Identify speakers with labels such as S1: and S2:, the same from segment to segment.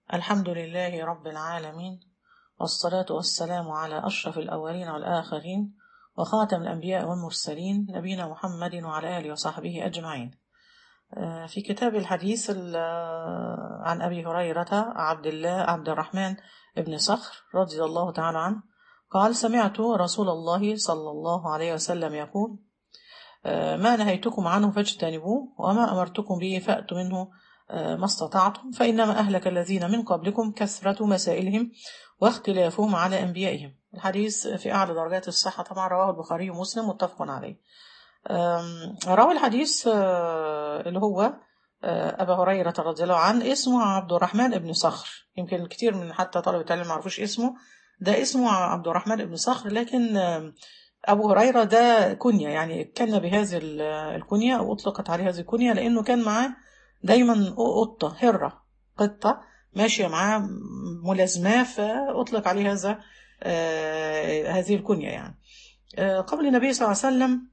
S1: الحمد لله رب العالمين والصلاة والسلام على أشرف الأولين والآخرين وخاتم الأنبياء والمرسلين نبينا محمد وعلى آله وصحبه أجمعين آه، في كتاب الحديث ال- آه، عن أبي هريرة عبد الله عبد الرحمن بن صخر رضي الله تعالى عنه قال سمعت رسول الله صلى الله عليه وسلم يقول آه، ما نهيتكم عنه فاجتنبوه وما أمرتكم به فأتوا منه آه، ما استطعتم فإنما أهلك الذين من قبلكم كثرة مسائلهم واختلافهم على أنبيائهم الحديث في أعلى درجات الصحة طبعا رواه البخاري ومسلم متفق عليه آم، روى الحديث آه، اللي هو آه، أبا هريرة رضي الله عنه اسمه عبد الرحمن بن صخر يمكن كتير من حتى طلبة العلم ما يعرفوش اسمه ده اسمه عبد الرحمن بن صخر لكن آم، أبو هريرة ده كنية يعني كان بهذه ال- الكنية أو أطلقت عليه هذه الكنية لأنه كان معاه دايما قطة هرة قطة ماشية معاه ملازماه فأطلق عليه هذا آه، هذه الكنية يعني آه، قبل النبي صلى الله عليه وسلم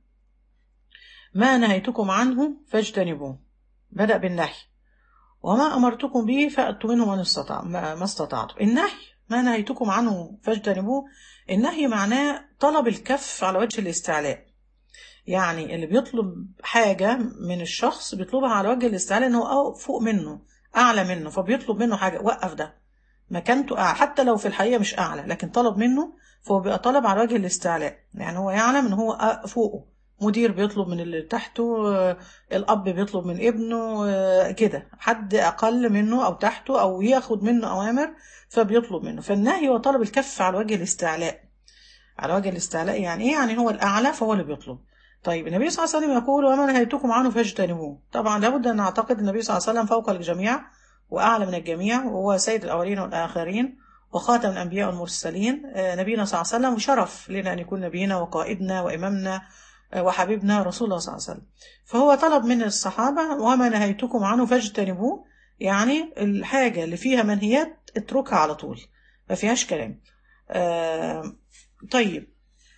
S1: ما نهيتكم عنه فاجتنبوه بدأ بالنهي وما أمرتكم به فأتوا منه من استطاع ما ما استطعتم النهي ما نهيتكم عنه فاجتنبوه النهي معناه طلب الكف على وجه الاستعلاء يعني اللي بيطلب حاجة من الشخص بيطلبها على وجه الاستعلاء انه أو فوق منه أعلى منه فبيطلب منه حاجة وقف ده مكانته أعلى حتى لو في الحقيقة مش أعلى لكن طلب منه فهو بيبقى طلب على وجه الاستعلاء يعني هو يعلم ان هو أ- فوقه مدير بيطلب من اللي تحته آه، الأب بيطلب من ابنه آه، كده حد أقل منه أو تحته أو ياخد منه أوامر فبيطلب منه فالنهي هو طلب الكف على وجه الاستعلاء على وجه الاستعلاء يعني ايه يعني هو الاعلى فهو اللي بيطلب طيب النبي صلى الله عليه وسلم يقول وما نهيتكم عنه فاجتنبوه طبعا لابد ان نعتقد النبي صلى الله عليه وسلم فوق الجميع واعلى من الجميع وهو سيد الاولين والاخرين وخاتم الانبياء والمرسلين آه، نبينا صلى الله عليه وسلم وشرف لنا ان يكون نبينا وقائدنا وامامنا آه، وحبيبنا رسول الله صلى الله عليه وسلم فهو طلب من الصحابه وما نهيتكم عنه فاجتنبوه يعني الحاجه اللي فيها منهيات اتركها على طول ما فيهاش كلام آه، طيب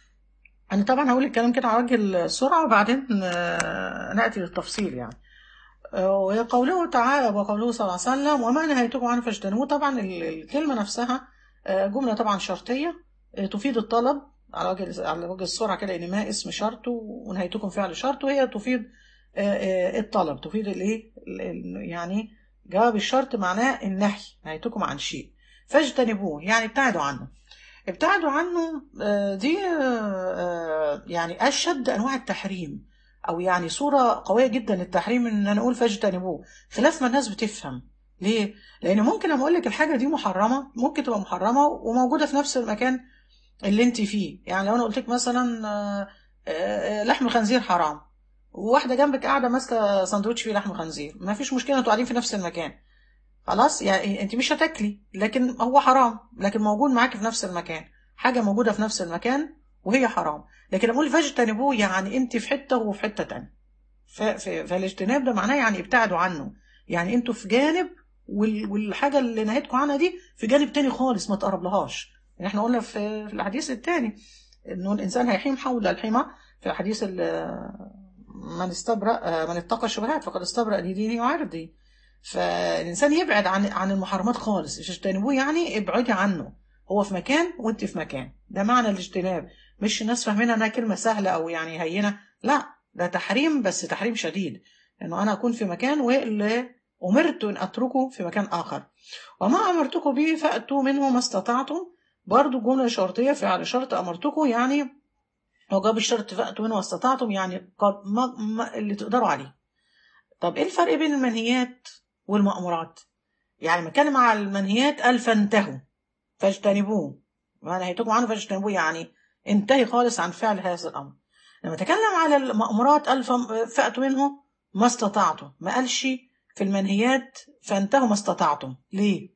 S1: أنا طبعا هقول الكلام كده على وجه السرعة وبعدين آه، نأتي للتفصيل يعني آه، وقوله تعالى وقوله صلى الله عليه وسلم وما نهيتكم عنه فاجتنبوه طبعا ال- الكلمة نفسها آه، جملة طبعا شرطية آه، تفيد الطلب على وجه على وجه السرعة كده إن ما اسم شرط ونهيتكم فعل شرط وهي تفيد آه، آه، الطلب تفيد الإيه ال- ال- يعني جواب الشرط معناه النهي نهيتكم عن شيء فاجتنبوه يعني ابتعدوا عنه ابتعدوا عنه آه، دي آه، آه، يعني أشد أنواع التحريم أو يعني صورة قوية جدا للتحريم إن أنا أقول فاجتنبوه خلاف ما الناس بتفهم ليه؟ لأن ممكن أما أقول لك الحاجة دي محرمة ممكن تبقى محرمة وموجودة في نفس المكان اللي أنت فيه يعني لو أنا قلت لك مثلا آه، آه، لحم الخنزير حرام وواحدة جنبك قاعدة ماسكة سندوتش فيه لحم خنزير ما فيش مشكلة انتوا قاعدين في نفس المكان خلاص يعني انت مش هتاكلي لكن هو حرام لكن موجود معاك في نفس المكان حاجه موجوده في نفس المكان وهي حرام لكن اقول فاجتنبوه يعني انت في حته وهو في حته تانية ف- ف- فالاجتناب ده معناه يعني ابتعدوا عنه يعني انتوا في جانب وال- والحاجه اللي نهيتكم عنها دي في جانب تاني خالص ما تقربلهاش يعني احنا قلنا في في الحديث التاني انه الانسان هيحيم حول الحمى في حديث ال- من استبرأ من اتقى الشبهات فقد استبرأ لدينه وعرضه فالإنسان يبعد عن عن المحرمات خالص مش اجتنبوه يعني ابعدي عنه هو في مكان وانت في مكان ده معنى الاجتناب مش الناس فاهمينها انها كلمة سهلة او يعني هينة لا ده تحريم بس تحريم شديد انه انا اكون في مكان واللي امرت ان اتركه في مكان اخر وما امرتكم به فاتوا منه ما استطعتم برضو جملة شرطية فعل شرط امرتكم يعني هو جاب الشرط فاتوا منه ما استطعتم يعني قد ما ما اللي تقدروا عليه طب ايه الفرق بين المنهيات والمأمورات يعني لما اتكلم على المنهيات قال فانتهوا فاجتنبوه ما نهيتكم عنه فاجتنبوه يعني انتهي خالص عن فعل هذا الامر لما تكلم على المأمورات قال فم- فأتوا منه ما استطعتم ما قالش في المنهيات فانتهوا ما استطعتم ليه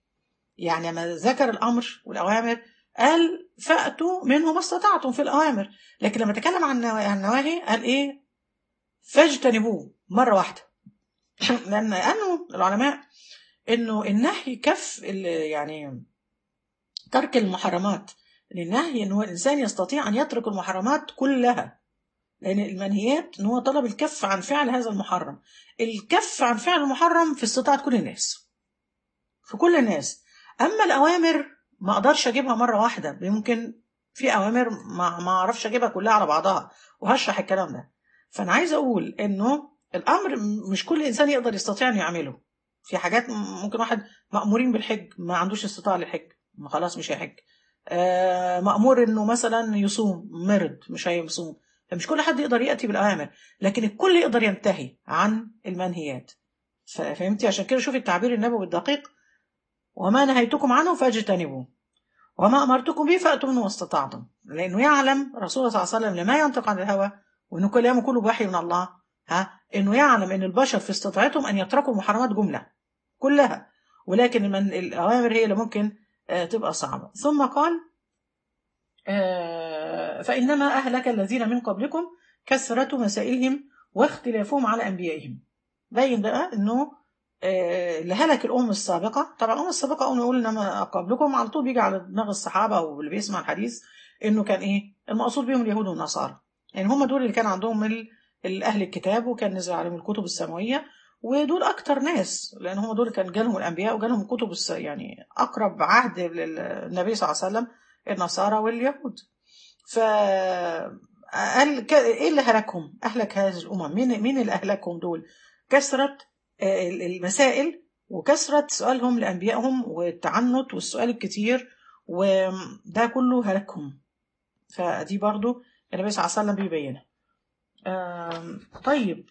S1: يعني لما ذكر الامر والاوامر قال فأتوا منه ما استطعتم في الاوامر لكن لما تكلم عن النوا- عن النواهي قال ايه فاجتنبوه مره واحده لان قالوا العلماء انه النهي كف ال- يعني ترك المحرمات للنهي ان هو الانسان يستطيع ان يترك المحرمات كلها لان المنهيات ان هو طلب الكف عن فعل هذا المحرم الكف عن فعل المحرم في استطاعه كل الناس في كل الناس اما الاوامر ما اقدرش اجيبها مره واحده يمكن في اوامر ما ما اعرفش اجيبها كلها على بعضها وهشرح الكلام ده فانا عايز اقول انه الامر مش كل انسان يقدر يستطيع انه يعمله في حاجات ممكن واحد مامورين بالحج ما عندوش استطاعه للحج ما خلاص مش هيحج آه مامور انه مثلا يصوم مرض مش هيصوم فمش كل حد يقدر ياتي بالاوامر لكن الكل يقدر ينتهي عن المنهيات فهمتي عشان كده شوفي التعبير النبوي الدقيق وما نهيتكم عنه فاجتنبوه وما امرتكم به فاتوا منه ما استطعتم لانه يعلم رسول الله صلى الله عليه وسلم لما ينطق عن الهوى وانه كلامه كله وحي من الله ها انه يعلم ان البشر في استطاعتهم ان يتركوا المحرمات جمله كلها ولكن من الاوامر هي اللي ممكن تبقى صعبه ثم قال فانما اهلك الذين من قبلكم كثره مسائلهم واختلافهم على انبيائهم باين بقى انه اللي هلك الأم السابقة طبعا الأم السابقة أم نقول إنما قبلكم على طول بيجي على دماغ الصحابة أو اللي بيسمع الحديث إنه كان إيه المقصود بهم اليهود والنصارى يعني هم دول اللي كان عندهم الأهل الكتاب وكان نزل عليهم الكتب السماوية ودول أكتر ناس لأن هم دول كان جالهم الأنبياء وجالهم الكتب يعني أقرب عهد للنبي صلى الله عليه وسلم النصارى واليهود ف قال ايه اللي هلكهم؟ اهلك هذه الامم، مين مين اللي اهلكهم دول؟ كثره المسائل وكثرة سؤالهم لأنبيائهم والتعنت والسؤال الكتير وده كله هلكهم فدي برضو النبي صلى الله عليه وسلم بيبينها طيب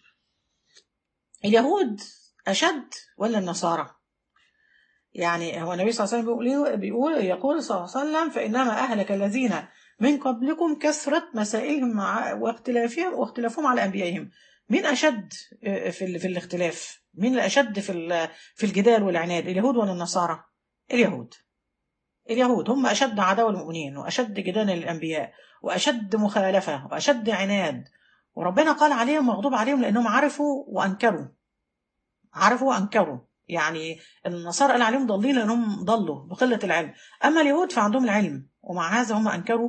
S1: اليهود أشد ولا النصارى يعني هو النبي صلى الله عليه وسلم بيقول, بيقول يقول صلى الله عليه وسلم فإنما أهلك الذين من قبلكم كثرة مسائلهم مع واختلافهم واختلافهم على أنبيائهم مين أشد في, في الاختلاف مين اللي أشد في في الجدال والعناد اليهود ولا النصارى اليهود اليهود هم أشد عداوة المؤمنين وأشد جدال للأنبياء وأشد مخالفة وأشد عناد وربنا قال عليهم مغضوب عليهم لأنهم عرفوا وأنكروا عرفوا وأنكروا يعني النصارى قال عليهم ضالين لأنهم ضلوا بقلة العلم أما اليهود فعندهم العلم ومع هذا هم أنكروا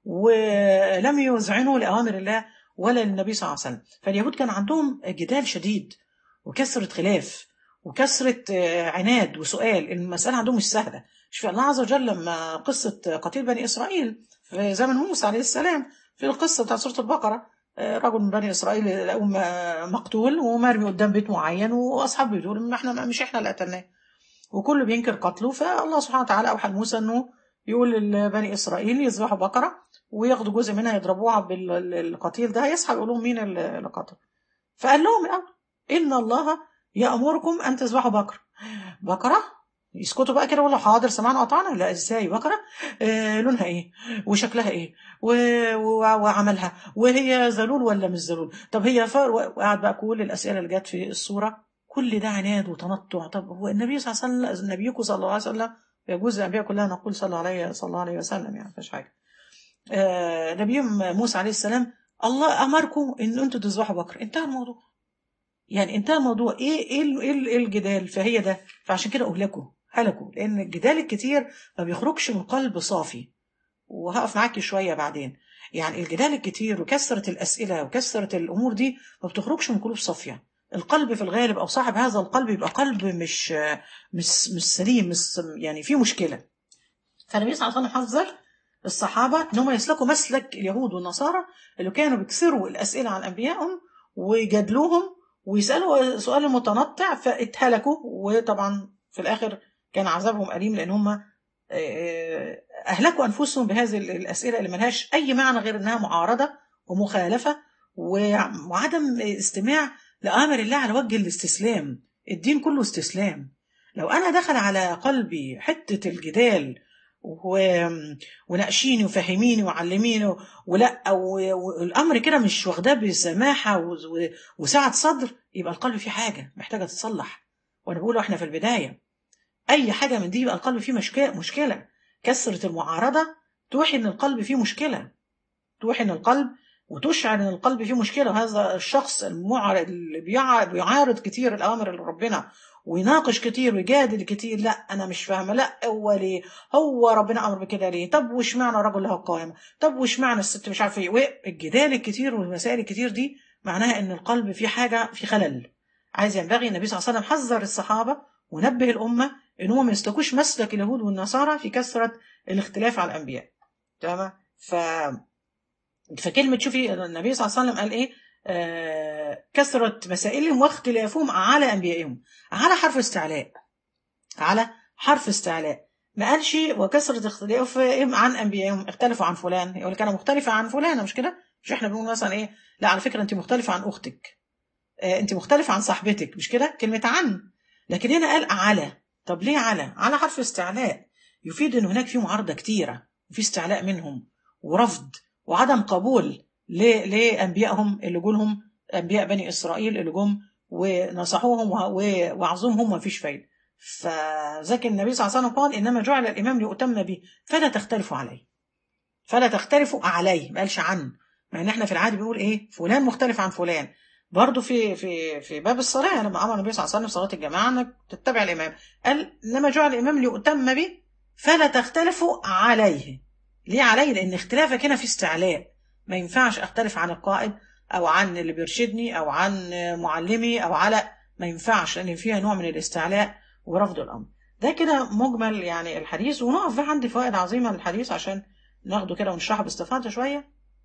S1: ولم يذعنوا لأوامر الله ولا للنبي صلى الله عليه وسلم فاليهود كان عندهم جدال شديد وكثرة خلاف وكثرة عناد وسؤال المسألة عندهم مش سهلة شوف الله عز وجل لما قصة قتيل بني إسرائيل في زمن موسى عليه السلام في القصة بتاعت سورة البقرة رجل من بني إسرائيل لقوه مقتول ومرمي قدام بيت معين وأصحاب بيقولوا ما احنا مش احنا اللي قتلناه وكله بينكر قتله فالله سبحانه وتعالى أوحى لموسى إنه يقول لبني إسرائيل يذبحوا بقرة وياخدوا جزء منها يضربوها بالقتيل ده يصحى يقول لهم مين اللي قتل فقال لهم الأول إن الله يأمركم أن تذبحوا بقرة بقرة يسكتوا بقى كده ولا حاضر سمعنا قطعنا لا ازاي بقرة آه لونها ايه وشكلها ايه و... و... وعملها وهي ذلول ولا مش ذلول طب هي فار وقعد بقى كل الاسئله اللي جت في الصوره كل ده عناد وتنطع طب هو النبي صلى الله عليه وسلم نبيكم صلى الله عليه وسلم يجوز الانبياء كلها نقول صلى الله عليه صلى الله عليه وسلم يعني مفيش حاجه آه نبيهم موسى عليه السلام الله امركم ان انتوا تذبحوا بقر انتهى الموضوع يعني انتهى الموضوع ايه ايه ايه الجدال فهي ده فعشان كده اهلكوا هلكوا لان الجدال الكتير ما بيخرجش من قلب صافي وهقف معاكي شويه بعدين يعني الجدال الكتير وكثره الاسئله وكثره الامور دي ما بتخرجش من قلوب صافيه القلب في الغالب او صاحب هذا القلب يبقى قلب مش مش مش سليم مش يعني فيه مشكله فالنبي صلى الله عليه وسلم حذر الصحابه ان هم يسلكوا مسلك اليهود والنصارى اللي كانوا بيكسروا الاسئله عن انبيائهم ويجادلوهم ويسالوا سؤال متنطع فاتهلكوا وطبعا في الاخر كان عذابهم أليم لأن هم أهلكوا أنفسهم بهذه الأسئلة اللي ملهاش أي معنى غير أنها معارضة ومخالفة وعدم استماع لأمر الله على وجه الاستسلام الدين كله استسلام لو أنا دخل على قلبي حتة الجدال وناقشيني وفهميني وعلميني ولا والامر كده مش واخداه بسماحه وسعه صدر يبقى القلب فيه حاجه محتاجه تتصلح وانا بقول احنا في البدايه اي حاجه من دي يبقى القلب فيه مشكله مشكله كثره المعارضه توحي ان القلب فيه مشكله توحي ان القلب وتشعر ان القلب فيه مشكله وهذا الشخص المعارض اللي بيعارض كتير الاوامر اللي ربنا ويناقش كتير ويجادل كتير لا انا مش فاهمه لا هو ليه هو ربنا امر بكده ليه طب وش معنى الرجل له قائمه طب وش معنى الست مش عارفه ايه الجدال الكتير والمسائل الكتير دي معناها ان القلب فيه حاجه في خلل عايز ينبغي النبي صلى الله عليه وسلم حذر الصحابه ونبه الامه ان هم ما يستكوش مسلك اليهود والنصارى في كثره الاختلاف على الانبياء تمام ف فكلمه شوفي النبي صلى الله عليه وسلم قال ايه آه كثره مسائلهم واختلافهم على انبيائهم على حرف استعلاء على حرف استعلاء ما قالش وكثرة اختلافهم عن أنبيائهم اختلفوا عن فلان يقول لك أنا مختلفة عن فلانة مش كده؟ مش إحنا بنقول مثلا إيه؟ لا على فكرة أنت مختلفة عن أختك آه أنت مختلفة عن صاحبتك مش كده؟ كلمة عن لكن هنا قال على طب ليه على؟ على حرف استعلاء يفيد أن هناك في معارضة كتيرة وفي استعلاء منهم ورفض وعدم قبول لأنبيائهم اللي جولهم أنبياء بني إسرائيل اللي جم ونصحوهم ووعظوهم هم مفيش فايدة فذاك النبي صلى الله عليه وسلم قال انما جعل الامام ليؤتم به فلا تختلفوا عليه فلا تختلفوا عليه ما قالش عن مع ان احنا في العادي بنقول ايه فلان مختلف عن فلان برضه في في في باب الصلاه لما امر النبي صلى الله عليه وسلم في صلاه الجماعه انك تتبع الامام قال انما جعل الامام ليؤتم به فلا تختلفوا عليه ليه عليه لان اختلافك هنا في استعلاء ما ينفعش اختلف عن القائد او عن اللي بيرشدني او عن معلمي او على ما ينفعش لان فيها نوع من الاستعلاء ورفض الامر ده كده مجمل يعني الحديث ونقف بقى عندي فوائد عظيمه للحديث عشان ناخده كده ونشرحه باستفاضه شويه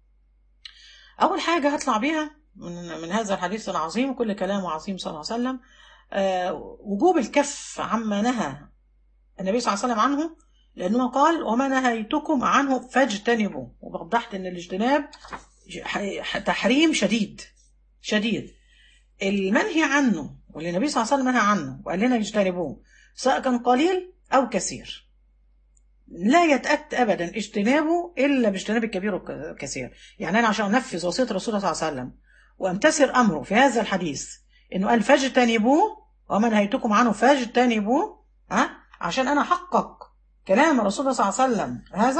S1: اول حاجه هطلع بيها من, من هذا الحديث العظيم كل كلامه عظيم صلى الله عليه وسلم آه وجوب الكف عما نهى النبي صلى الله عليه وسلم عنه لانه قال وما نهيتكم عنه فاجتنبوا ووضحت ان الاجتناب تحريم شديد شديد المنهي عنه واللي النبي صلى الله عليه وسلم نهى عنه وقال لنا يجتنبوه سواء كان قليل أو كثير لا يتأتى أبدا اجتنابه إلا باجتناب الكبير والكثير يعني أنا عشان أنفذ وصية الرسول صلى الله عليه وسلم وأمتثل أمره في هذا الحديث إنه قال فاجتنبوه وما نهيتكم عنه فاجتنبوه ها عشان أنا أحقق كلام الرسول صلى الله عليه وسلم هذا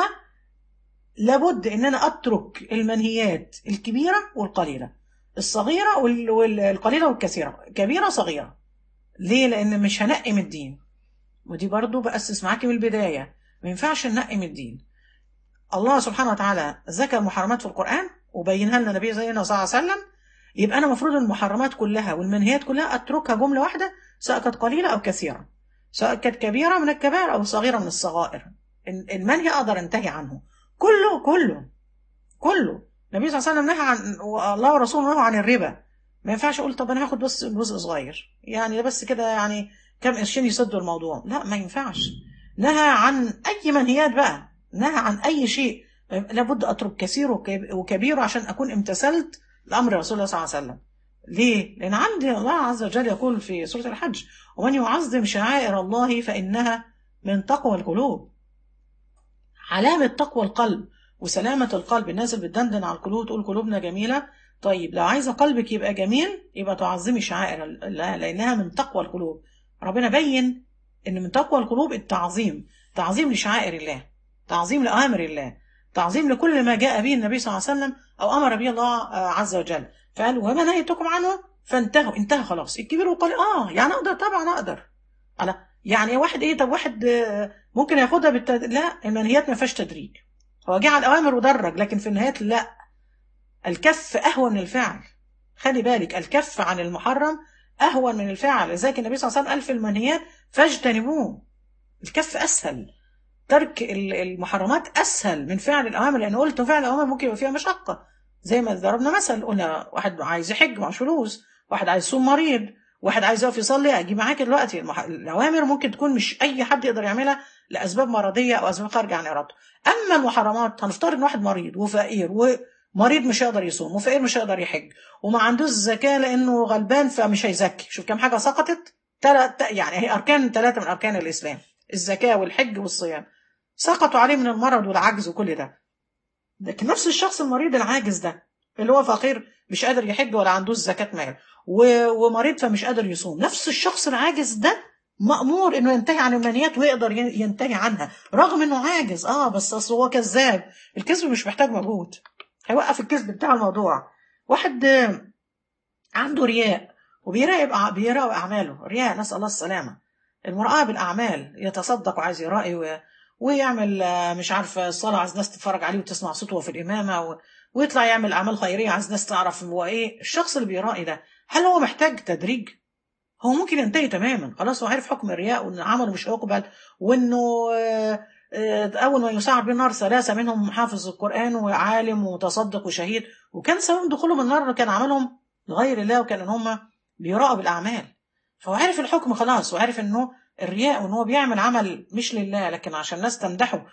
S1: لابد إن أنا أترك المنهيات الكبيرة والقليلة الصغيرة والقليلة والكثيرة كبيرة صغيرة ليه لأن مش هنقي من الدين ودي برضو بأسس معاكي من البداية ما ينفعش ننقي من الدين الله سبحانه وتعالى ذكر محرمات في القرآن وبينها لنا النبي زينا صلى الله عليه وسلم يبقى أنا المفروض المحرمات كلها والمنهيات كلها أتركها جملة واحدة سواء كانت قليلة أو كثيرة سواء كانت كبيرة من الكبائر أو صغيرة من الصغائر المنهي أقدر أنتهي عنه كله كله كله النبي صلى الله عليه وسلم نهى عن الله ورسوله نهى عن الربا ما ينفعش اقول طب انا هاخد بس جزء صغير يعني ده بس كده يعني كم قرشين يسدوا الموضوع لا ما ينفعش نهى عن اي منهيات بقى نهى عن اي شيء لابد اترك كثير وكبير عشان اكون امتثلت لامر رسول الله صلى الله عليه وسلم ليه؟ لأن عندي الله عز وجل يقول في سورة الحج ومن يعظم شعائر الله فإنها من تقوى القلوب علامة تقوى القلب وسلامة القلب الناس اللي بتدندن على القلوب تقول قلوبنا جميلة طيب لو عايزة قلبك يبقى جميل يبقى تعظمي شعائر الله لأنها من تقوى القلوب ربنا بين إن من تقوى القلوب التعظيم تعظيم لشعائر الله تعظيم لأوامر الله تعظيم لكل ما جاء به النبي صلى الله عليه وسلم أو أمر به الله عز وجل فقال وما نهيتكم عنه فانتهوا انتهى خلاص الكبير وقال اه يعني اقدر طبعا اقدر على يعني واحد ايه طب واحد ممكن ياخدها بالتد... لا المنهيات ما فيهاش تدريج هو جه على الأوامر ودرج لكن في النهاية لا الكف أهون من الفعل خلي بالك الكف عن المحرم أهون من الفعل لذلك النبي صلى الله عليه وسلم قال في المنهيات فاجتنبوه الكف أسهل ترك المحرمات أسهل من فعل الأوامر لأن قلت فعل الأوامر ممكن يبقى فيها مشقة زي ما ضربنا مثل قلنا واحد عايز يحج معهوش فلوس واحد عايز يصوم مريض واحد عايز يقف يصلي اجي معاك دلوقتي المح... الاوامر ممكن تكون مش اي حد يقدر يعملها لاسباب مرضيه او اسباب خارجه عن ارادته اما المحرمات هنفترض ان واحد مريض وفقير ومريض مش هيقدر يصوم وفقير مش هيقدر يحج وما عندوش زكاه لانه غلبان فمش هيزكي شوف كم حاجه سقطت تلات يعني هي اركان ثلاثه من اركان الاسلام الزكاه والحج والصيام سقطوا عليه من المرض والعجز وكل ده لكن نفس الشخص المريض العاجز ده اللي هو فقير مش قادر يحج ولا عندوش زكاه مال ومريض فمش قادر يصوم نفس الشخص العاجز ده مأمور انه ينتهي عن المنيات ويقدر ينتهي عنها رغم انه عاجز اه بس اصل هو كذاب الكذب مش محتاج مجهود هيوقف الكذب بتاع الموضوع واحد عنده رياء وبيراقب بيراقب اعماله رياء نسال الله السلامه المراقبه بالاعمال يتصدق وعايز يرائي و... ويعمل مش عارفه الصلاه عايز ناس تتفرج عليه وتسمع صوته في الامامه و... ويطلع يعمل اعمال خيريه عايز ناس تعرف هو ايه الشخص اللي بيرائي ده هل هو محتاج تدريج هو ممكن ينتهي تماما خلاص هو عارف حكم الرياء وان عمله مش هيقبل وانه آه، آه، اول ما يسعر بالنار ثلاثه منهم حافظ القران وعالم ومتصدق وشهيد وكان سبب دخولهم النار كان عملهم لغير الله وكان ان هم بيراقوا بالاعمال فهو عارف الحكم خلاص وعارف انه الرياء وان هو بيعمل عمل مش لله لكن عشان الناس تمدحه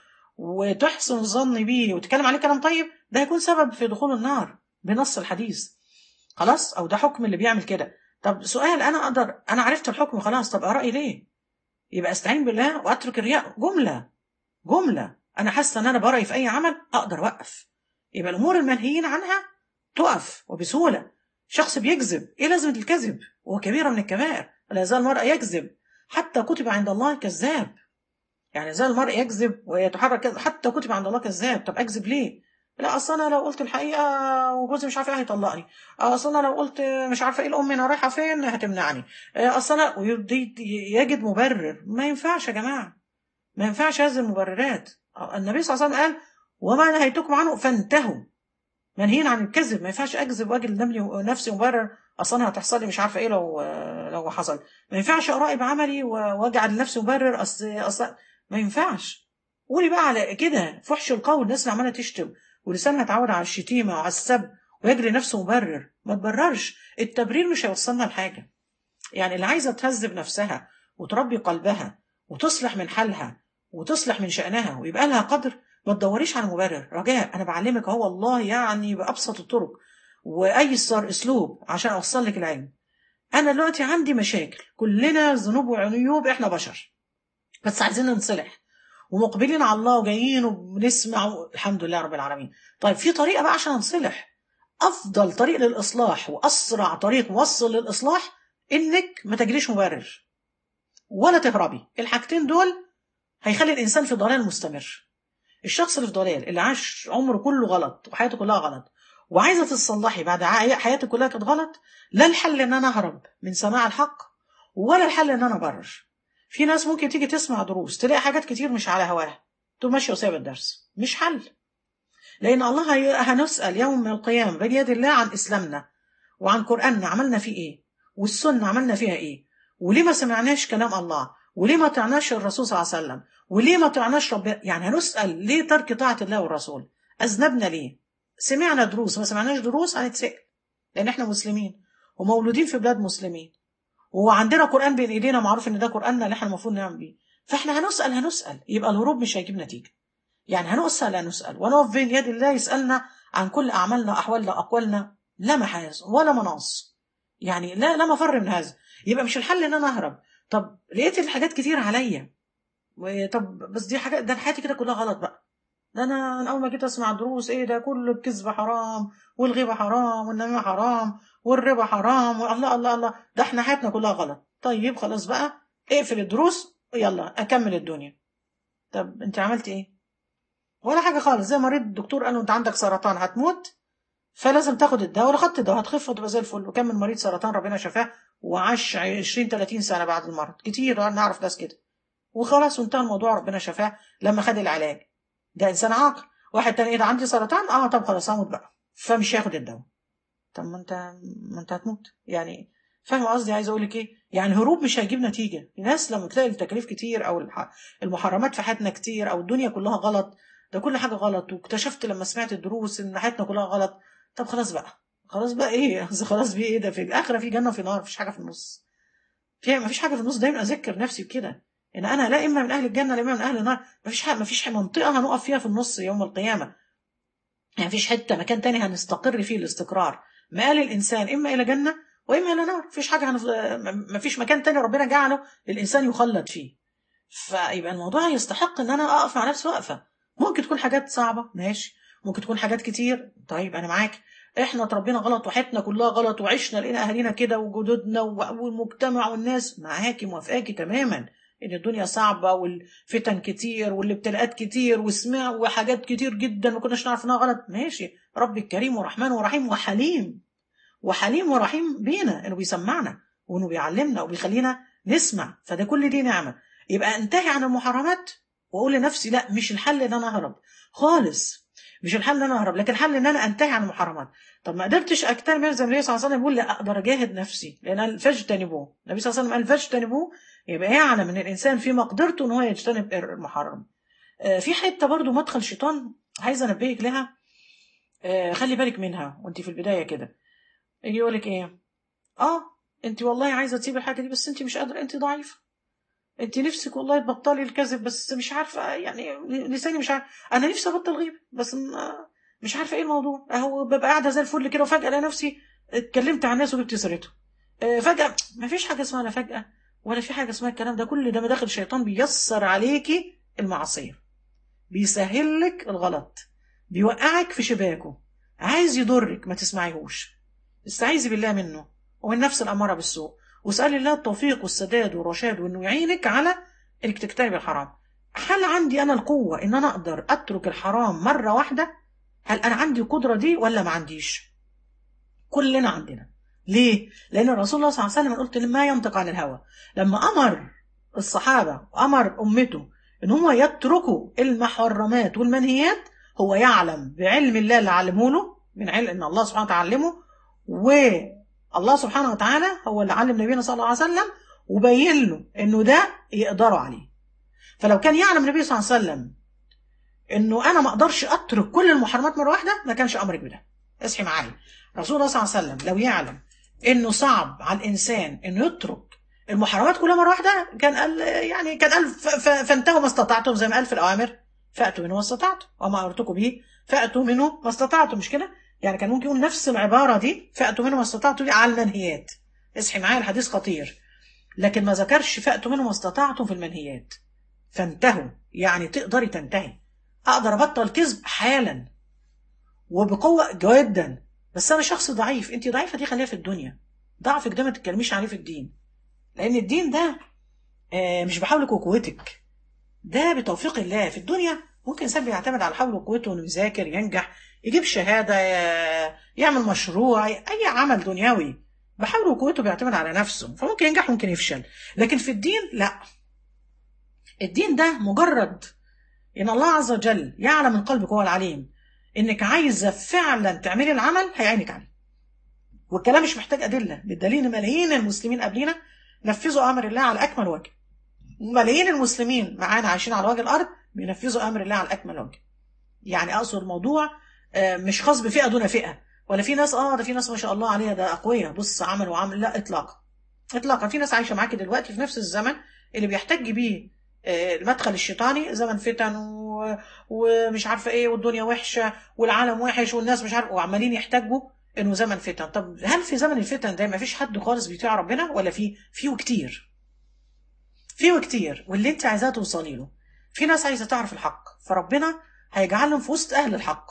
S1: وتحسن الظن بيه وتتكلم عليه كلام طيب ده هيكون سبب في دخول النار بنص الحديث خلاص او ده حكم اللي بيعمل كده طب سؤال انا اقدر انا عرفت الحكم خلاص طب ارائي ليه يبقى استعين بالله واترك الرياء جمله جمله انا حاسه ان انا برأي في اي عمل اقدر اوقف يبقى الامور المنهيين عنها تقف وبسهوله شخص بيكذب ايه لازمه الكذب هو كبيره من الكبائر لا يزال المرء يكذب حتى كتب عند الله كذاب يعني يزال المرء يكذب ويتحرك كذب حتى كتب عند الله كذاب طب اكذب ليه لا اصل انا لو قلت الحقيقه وجوزي مش عارف ايه هيطلقني اصل انا لو قلت مش عارفه ايه الام انا رايحه فين هتمنعني اصل انا ويبدي يجد مبرر ما ينفعش يا جماعه ما ينفعش هذه المبررات النبي صلى الله عليه وسلم قال وما نهيتكم عنه فانتهوا منهيين عن الكذب ما ينفعش اكذب واجد نفسي مبرر اصل انا هتحصل لي مش عارفه ايه لو لو حصل ما ينفعش ارائي بعملي واجعل لنفسي مبرر اصل اصل ما ينفعش قولي بقى على كده فحش القول الناس اللي عماله تشتم ولسانها اتعود على الشتيمه وعلى السب ويجري نفسه مبرر ما تبررش التبرير مش هيوصلنا لحاجه يعني اللي عايزه تهذب نفسها وتربي قلبها وتصلح من حالها وتصلح من شأنها ويبقى لها قدر ما تدوريش على مبرر رجاء انا بعلمك اهو والله يعني بابسط الطرق وايسر اسلوب عشان اوصل لك العلم انا دلوقتي عندي مشاكل كلنا ذنوب وعيوب احنا بشر بس عايزين ننصلح ومقبلين على الله وجايين وبنسمع الحمد لله رب العالمين طيب في طريقه بقى عشان نصلح افضل طريق للاصلاح واسرع طريق موصل للاصلاح انك ما تجريش مبرر ولا تهربي الحاجتين دول هيخلي الانسان في ضلال مستمر الشخص اللي في ضلال اللي عاش عمره كله غلط وحياته كلها غلط وعايزه تتصلحي بعد حياتك كلها كانت غلط لا الحل ان انا اهرب من سماع الحق ولا الحل ان انا ابرر في ناس ممكن تيجي تسمع دروس تلاقي حاجات كتير مش على هواها تقوم ماشيه وسايبه الدرس مش حل لان الله هنسال يوم من القيامه بين يد الله عن اسلامنا وعن قراننا عملنا فيه ايه والسنه عملنا فيها ايه وليه ما سمعناش كلام الله وليه ما طعناش الرسول صلى الله عليه وسلم وليه ما طعناش ربنا يعني هنسال ليه ترك طاعه الله والرسول اذنبنا ليه سمعنا دروس ما سمعناش دروس هنتسال لان احنا مسلمين ومولودين في بلاد مسلمين وعندنا قران بين ايدينا معروف ان ده قراننا اللي احنا المفروض نعمل بيه فاحنا هنسال هنسال يبقى الهروب مش هيجيب نتيجه يعني هنسال هنسال ونقف بين يد الله يسالنا عن كل اعمالنا احوالنا اقوالنا لا محاز ولا مناص يعني لا لا مفر من هذا يبقى مش الحل ان انا اهرب طب لقيت الحاجات كتير عليا طب بس دي حاجات ده حياتي كده كلها غلط بقى ده انا انا اول ما جيت اسمع دروس ايه ده كله الكذب حرام والغيبه حرام والنميمه حرام والربا حرام والله الله الله ده احنا حياتنا كلها غلط طيب خلاص بقى اقفل الدروس يلا اكمل الدنيا طب انت عملت ايه ولا حاجه خالص زي مريض الدكتور قال له انت عندك سرطان هتموت فلازم تاخد الدواء ولو خدت الدواء هتخف وتبقى زي الفل وكم من مريض سرطان ربنا شفاه وعاش 20 30 سنه بعد المرض كتير نعرف ناس كده وخلاص وانتهى الموضوع ربنا شفاه لما خد العلاج ده انسان عاقل واحد تاني ايه ده عندي سرطان اه طب خلاص هموت بقى فمش هياخد الدواء طب ما انت ما انت هتموت يعني فاهم قصدي عايز اقول لك ايه يعني هروب مش هيجيب نتيجه الناس لما تلاقي التكاليف كتير او المحرمات في حياتنا كتير او الدنيا كلها غلط ده كل حاجه غلط واكتشفت لما سمعت الدروس ان حياتنا كلها غلط طب خلاص بقى خلاص بقى ايه خلاص بيه ايه ده في الاخره في جنه وفي نار مفيش حاجه في النص في مفيش حاجه في النص دايما اذكر نفسي بكده ان انا لا اما من اهل الجنه لا اما من اهل النار مفيش حاجه مفيش منطقه هنقف فيها في النص يوم القيامه يعني مفيش حته مكان تاني هنستقر فيه الاستقرار مآل الانسان اما الى جنه واما الى نار مفيش حاجه هنف... مفيش مكان تاني ربنا جعله للانسان يخلد فيه فيبقى الموضوع يستحق ان انا اقف مع نفسي وقفه ممكن تكون حاجات صعبه ماشي ممكن تكون حاجات كتير طيب انا معاك احنا اتربينا غلط وحياتنا كلها غلط وعشنا لقينا اهالينا كده وجدودنا والمجتمع والناس معاكي موافقاكي تماما ان الدنيا صعبه والفتن كتير والابتلاءات كتير وسمع وحاجات كتير جدا ما كناش نعرف انها غلط ماشي ربي الكريم ورحمن ورحيم وحليم وحليم ورحيم بينا انه بيسمعنا وانه بيعلمنا وبيخلينا نسمع فده كل دي نعمه يبقى انتهي عن المحرمات واقول لنفسي لا مش الحل ان انا اهرب خالص مش الحل ان انا اهرب لكن الحل ان انا انتهي عن المحرمات طب ما قدرتش اجتنب زي النبي صلى الله عليه وسلم بيقول لا اقدر اجاهد نفسي لان فاجتنبوه النبي صلى الله عليه وسلم قال فاجتنبوه يبقى يعلم ان الانسان في مقدرته ان هو يجتنب المحرم آه، في حته برضو مدخل شيطان عايزه انبهك لها آه، خلي بالك منها وانت في البدايه كده يجي يقول لك ايه اه انت والله عايزه تسيبي الحاجه دي بس انت مش قادره انت ضعيفه انت نفسك والله تبطلي الكذب بس مش عارفه يعني لساني مش عارفه انا نفسي ابطل غيبه بس م- مش عارفه ايه الموضوع اهو ببقى قاعده زي الفل كده وفجاه الاقي نفسي اتكلمت عن الناس وجبت سيرته آه، فجاه ما فيش حاجه اسمها لا فجاه ولا في حاجه اسمها الكلام ده كل ده مداخل الشيطان بيسر عليكي المعصيه بيسهل لك الغلط بيوقعك في شباكه عايز يضرك ما تسمعيهوش استعيذي بالله منه ومن نفس الاماره بالسوء واسالي الله التوفيق والسداد والرشاد وانه يعينك على انك تجتنبي الحرام هل عندي انا القوه ان انا اقدر اترك الحرام مره واحده هل انا عندي القدره دي ولا ما عنديش كلنا عندنا ليه لان الرسول الله صلى الله عليه وسلم قلت ما ينطق عن الهوى لما امر الصحابه وامر امته ان هم يتركوا المحرمات والمنهيات هو يعلم بعلم الله اللي علمه له من علم ان الله سبحانه وتعالى علمه والله سبحانه وتعالى هو اللي علم نبينا صلى الله عليه وسلم وبين له انه ده يقدروا عليه فلو كان يعلم النبي صلى الله عليه وسلم انه انا ما اقدرش اترك كل المحرمات مره واحده ما كانش امرك بده اصحي معايا رسول الله صلى الله عليه وسلم لو يعلم انه صعب على الانسان انه يترك المحرمات كلها مره واحده كان قال يعني كان قال ف- ف- فانتهوا ما استطعتم زي ما قال في الاوامر فاتوا منه ما استطعتم وما امرتكم به فاتوا منه ما استطعتم مش كده يعني كان ممكن يقول نفس العباره دي فاتوا منه ما استطعتم دي على المنهيات اصحي معايا الحديث خطير لكن ما ذكرش فاتوا منه ما استطعتم في المنهيات فانتهوا يعني تقدري تنتهي اقدر ابطل كذب حالا وبقوه جدا بس انا شخص ضعيف انت ضعيفه دي خليها في الدنيا ضعفك ده ما تتكلميش عليه في الدين لان الدين ده آه، مش بحولك وقوتك ده بتوفيق الله في الدنيا ممكن انسان بيعتمد على حول وقوته انه يذاكر ينجح يجيب شهاده ي- يعمل مشروع اي عمل دنيوي بحول وقوته بيعتمد على نفسه فممكن ينجح ممكن يفشل لكن في الدين لا الدين ده مجرد ان الله عز وجل يعلم من قلبك هو العليم انك عايزه فعلا تعملي العمل هيعينك عليه والكلام مش محتاج ادله بالدليل ان ملايين المسلمين قبلنا نفذوا امر الله على اكمل وجه ملايين المسلمين معانا عايشين على وجه الارض بينفذوا امر الله على اكمل وجه يعني اقصد الموضوع آه، مش خاص بفئه دون فئه ولا في ناس اه ده في ناس ما شاء الله عليها ده اقوياء بص عمل وعمل لا اطلاقا اطلاقا في ناس عايشه معاكي دلوقتي في نفس الزمن اللي بيحتج بيه آه، المدخل الشيطاني زمن فتن و... ومش عارفه ايه والدنيا وحشه والعالم وحش والناس مش عارفه وعمالين يحتجوا انه زمن فتن طب هل في زمن الفتن ده ما فيش حد خالص بيطيع ربنا ولا في فيه كتير فيه كتير واللي انت عايزاه توصلي له في ناس عايزه تعرف الحق فربنا هيجعلهم في وسط اهل الحق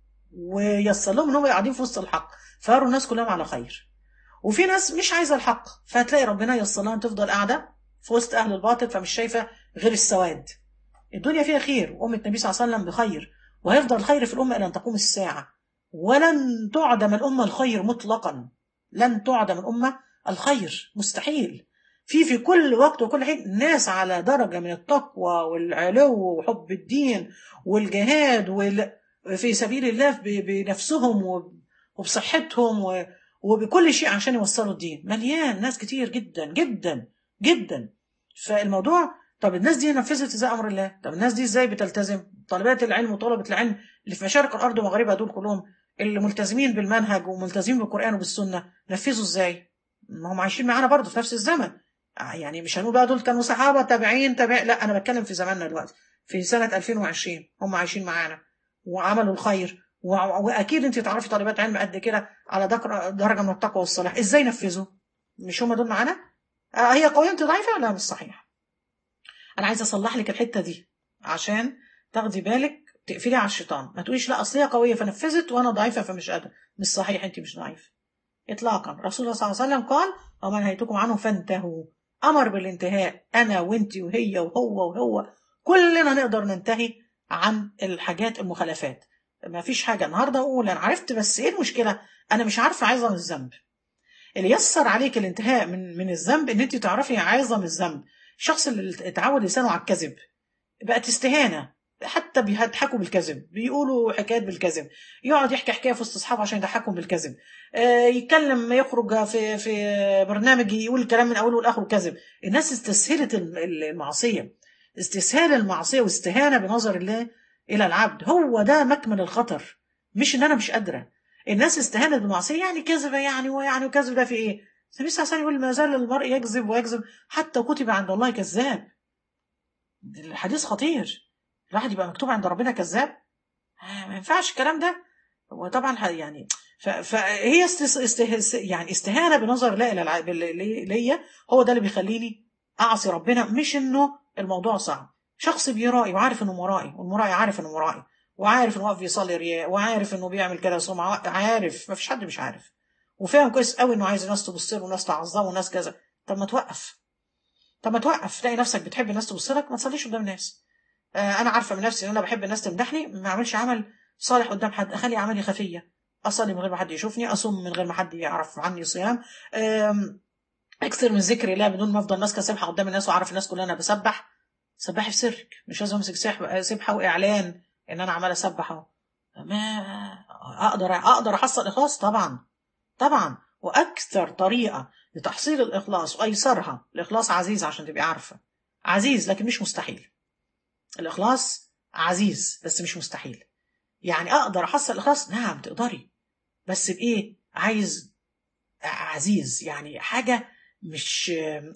S1: ويسر لهم ان هم قاعدين في وسط الحق فيروا الناس كلهم على خير وفي ناس مش عايزه الحق فهتلاقي ربنا يسر لها ان تفضل قاعده في وسط اهل الباطل فمش شايفه غير السواد الدنيا فيها خير وأمة النبي صلى الله عليه وسلم بخير وهيفضل الخير في الأمة إلى أن تقوم الساعة ولن تعدم الأمة الخير مطلقا لن تعدم الأمة الخير مستحيل في في كل وقت وكل حين ناس على درجة من التقوى والعلو وحب الدين والجهاد وال... في سبيل الله ب- بنفسهم وب- وبصحتهم و... وبكل شيء عشان يوصلوا الدين مليان ناس كتير جدا جدا جدا فالموضوع طب الناس دي نفذت ازاي امر الله طب الناس دي ازاي بتلتزم طالبات العلم وطلبه العلم اللي في مشارق الارض ومغاربها دول كلهم اللي ملتزمين بالمنهج وملتزمين بالقران وبالسنه نفذوا ازاي ما هم عايشين معانا برضه في نفس الزمن آه يعني مش هنقول بقى دول كانوا صحابه تابعين تابع لا انا بتكلم في زماننا دلوقتي في سنه 2020 هم عايشين معانا وعملوا الخير و- واكيد انت تعرفي طالبات علم قد كده على دك- درجه من التقوى والصلاح ازاي نفذوا مش هم دول معانا آه هي قويه انت ضعيفه لا مش صحيح انا عايزه اصلح لك الحته دي عشان تاخدي بالك تقفلي على الشيطان ما تقوليش لا اصل هي قويه فنفذت وانا ضعيفه فمش قادره مش صحيح انت مش ضعيفه اطلاقا رسول الله صلى الله عليه وسلم قال وما نهيتكم عنه فانتهوا امر بالانتهاء انا وانت وهي وهو وهو كلنا نقدر ننتهي عن الحاجات المخالفات ما فيش حاجه النهارده اقول انا عرفت بس ايه المشكله انا مش عارفه عظم الذنب اللي يسر عليك الانتهاء من من الذنب ان انت تعرفي عظم الذنب الشخص اللي اتعود لسانه على الكذب بقت استهانه حتى بيضحكوا بالكذب بيقولوا حكايات بالكذب يقعد يحكي حكايه في وسط اصحابه عشان يضحكهم بالكذب آه، يتكلم يخرج في في برنامج يقول الكلام من اوله لاخره كذب الناس استسهلت الم- المعصيه استسهال المعصيه واستهانه بنظر الله الى العبد هو ده مكمن الخطر مش ان انا مش قادره الناس استهانت بالمعصيه يعني كذبه يعني ويعني وكذب ده في ايه؟ النبي صلى الله عليه وسلم يقول ما زال المرء يكذب ويكذب حتى كتب عند الله كذاب الحديث خطير الواحد يبقى مكتوب عند ربنا كذاب آه، ما ينفعش الكلام ده وطبعا ح- يعني ف- فهي استس استه يعني استهانه بنظر الله الى الع- بال- لي- ليا هو ده اللي بيخليني اعصي ربنا مش انه الموضوع صعب شخص بيرائي وعارف انه مرائي والمرائي عارف انه مرائي وعارف انه واقف بيصلي رياء وعارف انه بيعمل كده سمعه عارف ما فيش حد مش عارف وفاهم كويس قوي انه عايز الناس تبص له وناس تعظمه وناس كذا طب ما توقف طب ما توقف تلاقي نفسك بتحب الناس تبص لك ما تصليش قدام الناس آه انا عارفه من نفسي ان انا بحب الناس تمدحني ما اعملش عمل صالح قدام حد اخلي اعمالي خفيه اصلي من غير ما حد يشوفني اصوم من غير ما حد يعرف عني صيام آم، اكثر من ذكر الله بدون ما افضل ماسكه سبحه قدام الناس واعرف الناس كلها انا بسبح سبحي في سرك مش لازم امسك سبحه سبحة واعلان ان انا عمال اسبح اهو ما اقدر اقدر احصل اخلاص طبعا طبعا واكثر طريقه لتحصيل الاخلاص وايسرها الاخلاص عزيز عشان تبقي عارفه عزيز لكن مش مستحيل الاخلاص عزيز بس مش مستحيل يعني اقدر احصل الاخلاص نعم تقدري بس بايه عايز عزيز يعني حاجه مش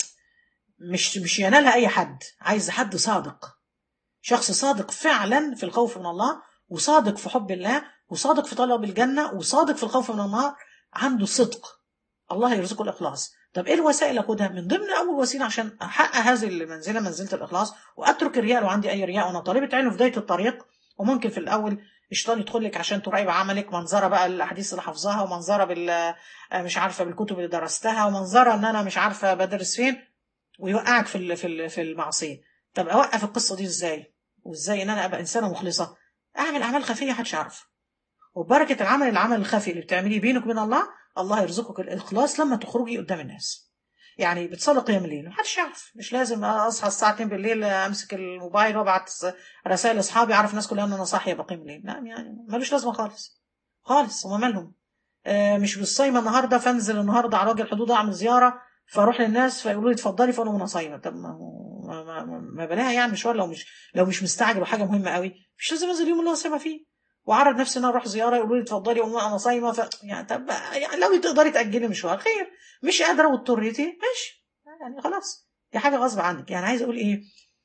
S1: مش مش ينالها اي حد عايز حد صادق شخص صادق فعلا في الخوف من الله وصادق في حب الله وصادق في طلب الجنه وصادق في الخوف من النار عنده صدق الله يرزقه الاخلاص طب ايه الوسائل اخدها من ضمن اول وسيله عشان احقق هذه المنزله منزله الاخلاص واترك الرياء لو عندي اي رياء وانا طالبه علم في بدايه الطريق وممكن في الاول الشيطان يدخل لك عشان تراقب عملك منظره بقى الاحاديث اللي حافظاها ومنظره بال مش عارفه بالكتب اللي درستها ومنظره ان انا مش عارفه بدرس فين ويوقعك في ال- في ال- في المعصيه طب اوقف القصه دي ازاي وازاي ان انا ابقى انسانه مخلصه اعمل اعمال خفيه محدش يعرف وبركه العمل العمل الخفي اللي بتعمليه بينك وبين الله الله يرزقك الاخلاص لما تخرجي قدام الناس يعني بتصلي قيام الليل محدش يعرف مش لازم اصحى الساعه 2 بالليل امسك الموبايل وابعت رسائل لاصحابي اعرف الناس كلها ان انا صاحيه بقيم الليل لا يعني ملوش لازمه خالص خالص هما مالهم آه مش بالصايمه النهارده فانزل النهارده على وجه الحدود اعمل زياره فاروح للناس فيقولوا لي اتفضلي فاقول لهم انا صايمه طب ما هو- ما, ما, ما, ما بلاها يعني مشوار لو مش لو مش مستعجل وحاجه مهمه قوي مش لازم انزل اليوم اللي انا صايمه فيه واعرض نفسي ان انا اروح زياره يقولوا لي اتفضلي اقول انا صايمه ف... يعني طب يعني لو تقدري تاجلي مشوار خير مش قادره واضطريتي ماشي يعني خلاص دي حاجه غصب عنك يعني عايز اقول ايه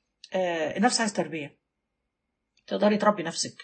S1: آه النفس عايز تربيه تقدري تربي نفسك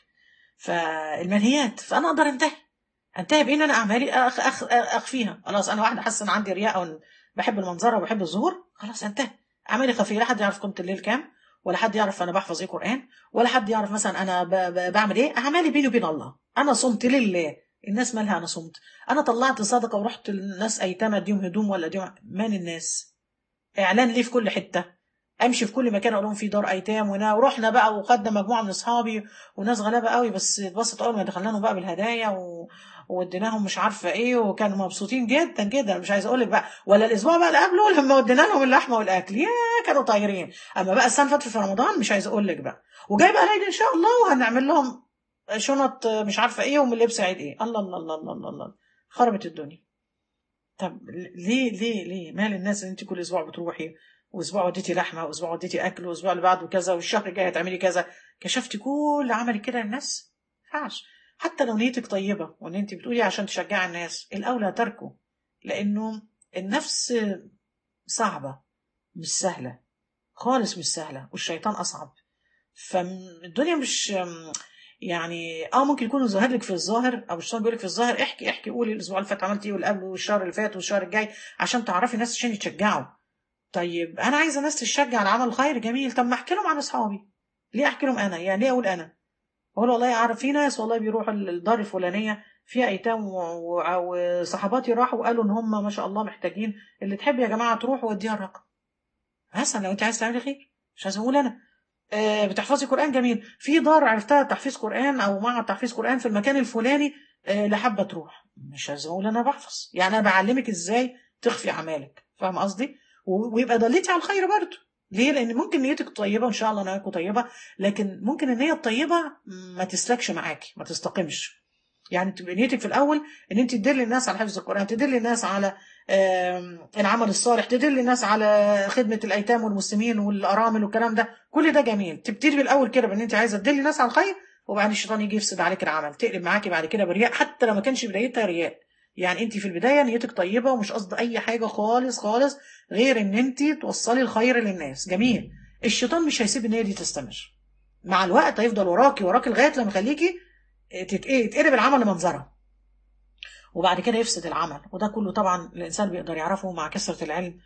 S1: فالمنهيات فانا اقدر انتهي انتهي بان انا اعمالي أخ أخ اخفيها خلاص انا واحده حاسه ان عندي رياء او بحب المنظره وبحب الظهور خلاص انتهي اعمالي خفيه لا حد يعرف قيمه الليل كام ولا حد يعرف انا بحفظ ايه قران ولا حد يعرف مثلا انا ب... ب... بعمل ايه اعمالي بيني وبين الله انا صمت لله الناس مالها انا صمت انا طلعت صدقه ورحت للناس ايتام اديهم هدوم ولا اديهم مان الناس اعلان ليه في كل حته امشي في كل مكان اقول لهم في دار ايتام ونا ورحنا بقى وخدنا مجموعه من اصحابي وناس غلابه قوي بس اتبسطوا اول ما دخلناهم بقى بالهدايا و... واديناهم مش عارفه ايه وكانوا مبسوطين جدا جدا مش عايزه اقول لك بقى ولا الاسبوع بقى اللي قبله لما ودينا لهم اللحمه والاكل يا كانوا طايرين اما بقى السنه اللي فاتت في رمضان مش عايزه اقول لك بقى وجاي بقى العيد ان شاء الله وهنعمل لهم شنط مش عارفه ايه ومن لبس عيد ايه الله الله الله الله الله, الله. خربت الدنيا طب ليه ليه ليه مال الناس ان انت كل اسبوع بتروحي واسبوع وديتي لحمه واسبوع وديتي اكل واسبوع اللي بعده كذا والشهر الجاي هتعملي كذا كشفتي كل عملك كده للناس ما ينفعش حتى لو نيتك طيبه وان انت بتقولي عشان تشجعي الناس الاولى تركه لانه النفس صعبه مش سهله خالص مش سهله والشيطان اصعب فالدنيا مش يعني اه ممكن يكون ظاهر لك في الظاهر او الشيطان بيقول لك في الظاهر احكي احكي قولي الاسبوع اللي فات عملت ايه واللي قبله والشهر اللي فات والشهر الجاي عشان تعرفي الناس عشان يتشجعوا طيب انا عايزه الناس تشجع على عمل الخير جميل طب ما احكي لهم عن اصحابي ليه احكي لهم انا يعني ليه اقول انا اقول والله اعرف في ناس والله بيروحوا الدار الفلانيه فيها ايتام وصحباتي راحوا وقالوا ان هم ما شاء الله محتاجين اللي تحب يا جماعه تروح واديها الرقم مثلا لو انت عايز تعملي خير مش عايز اقول انا آه بتحفظي قران جميل في دار عرفتها تحفيظ قران او معهد تحفيظ قران في المكان الفلاني آه لا حابه تروح مش عايز اقول انا بحفظ يعني انا بعلمك ازاي تخفي اعمالك فاهم قصدي ويبقى دليتي على الخير برضه ليه لان ممكن نيتك طيبه وان شاء الله نواياكم طيبه لكن ممكن النيه الطيبه ما تسلكش معاكي ما تستقمش يعني تبقى نيتك في الاول ان انت تدل الناس على حفظ القران تدل الناس على آم، العمل الصالح تدل الناس على خدمه الايتام والمسلمين والارامل والكلام ده كل ده جميل تبتدي بالاول كده بان انت عايزه تدلي الناس على الخير وبعدين الشيطان يجي يفسد عليك العمل تقلب معاكي بعد كده برياء حتى لو ما كانش بدايتها رياء يعني انت في البدايه نيتك طيبه ومش قصد اي حاجه خالص خالص غير ان انت توصلي الخير للناس جميل الشيطان مش هيسيب النيه دي تستمر مع الوقت هيفضل وراكي وراكي لغايه لما يخليكي تت- ايه يتقلب العمل لمنظره وبعد كده يفسد العمل وده كله طبعا الانسان بيقدر يعرفه مع كثره العلم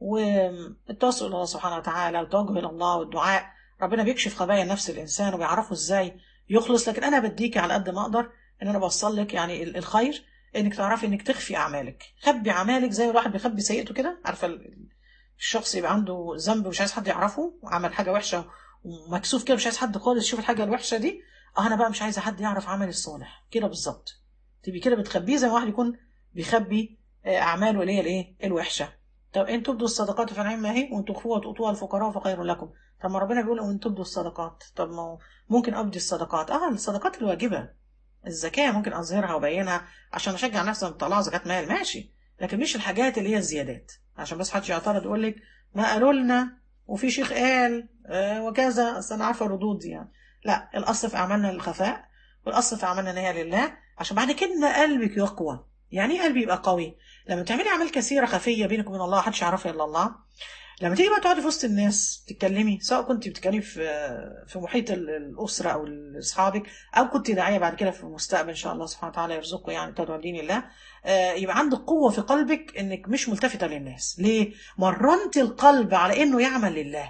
S1: والتوسل الى الله سبحانه وتعالى والتوجه الى الله والدعاء ربنا بيكشف خبايا نفس الانسان وبيعرفه ازاي يخلص لكن انا بديكي على قد ما اقدر ان انا بوصل لك يعني ال- الخير انك تعرفي انك تخفي اعمالك خبي اعمالك زي الواحد بيخبي سيئته كده عارفه ال- الشخص يبقى عنده ذنب مش عايز حد يعرفه وعمل حاجه وحشه ومكسوف كده مش عايز حد خالص يشوف الحاجه الوحشه دي اه انا بقى مش عايزه حد يعرف عملي الصالح كده بالظبط تبقي كده بتخبيه زي ما واحد يكون بيخبي آه، اعماله اللي هي الايه الوحشه طب ان تبدوا الصدقات فنعم ما هي وان تخفوها وتؤتوها الفقراء فخير لكم طب ما ربنا بيقول وان تبدوا الصدقات طب ما هو ممكن ابدي الصدقات اه الصدقات الواجبه الزكاه ممكن اظهرها وابينها عشان اشجع نفسي ان اطلع زكاه مال ماشي لكن مش الحاجات اللي هي الزيادات عشان بس حدش يعترض يقول لك ما قالوا لنا وفي شيخ قال آه وكذا اصل انا عارفه الردود دي يعني لا الاصل في اعمالنا الخفاء والاصل في اعمالنا ان هي لله عشان بعد كده قلبك يقوى يعني ايه قلبي يبقى قوي لما تعملي اعمال كثيره خفيه بينك وبين الله محدش يعرفها الا الله لما تيجي بقى تقعدي في وسط الناس تتكلمي سواء كنت بتتكلمي في في محيط ال- الاسره او اصحابك او كنت داعيه بعد كده في المستقبل ان شاء الله سبحانه وتعالى يرزقكم يعني تدعو دين الله آه، يبقى عندك قوه في قلبك انك مش ملتفته للناس ليه مرنت القلب على انه يعمل لله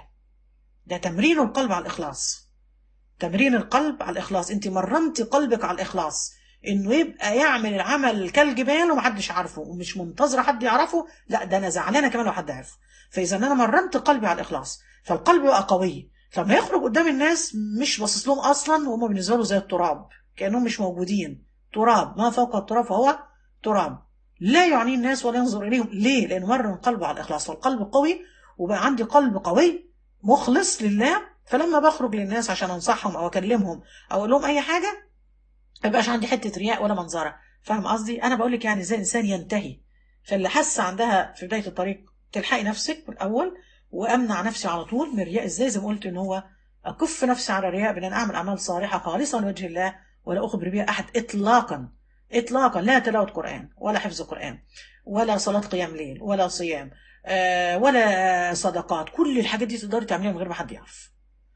S1: ده تمرين القلب على الاخلاص تمرين القلب على الاخلاص انت مرنت قلبك على الاخلاص انه يبقى يعمل العمل كالجبال ومحدش عارفه ومش منتظره حد يعرفه لا ده انا زعلانه كمان لو حد عرفه فاذا انا مرنت قلبي على الاخلاص فالقلب بقى قوي فلما يخرج قدام الناس مش باصص لهم اصلا وهم بالنسبه له زي التراب كانهم مش موجودين تراب ما فوق التراب فهو تراب لا يعني الناس ولا ينظر اليهم ليه لانه مرن قلبه على الاخلاص فالقلب قوي وبقى عندي قلب قوي مخلص لله فلما بخرج للناس عشان انصحهم او اكلمهم او اقول لهم اي حاجه ما يبقاش عندي حته رياء ولا منظره فاهم قصدي انا بقول لك يعني ازاي الانسان ينتهي فاللي حاسه عندها في بدايه الطريق تلحقي نفسك من الاول وامنع نفسي على طول من الرياء ازاي زي ما قلت ان هو اكف نفسي على الرياء بان انا اعمل اعمال صالحه خالصه لوجه الله ولا اخبر بها احد اطلاقا اطلاقا لا تلاوه قران ولا حفظ قران ولا صلاه قيام ليل ولا صيام آه ولا صدقات كل الحاجات دي تقدري تعمليها من غير ما حد يعرف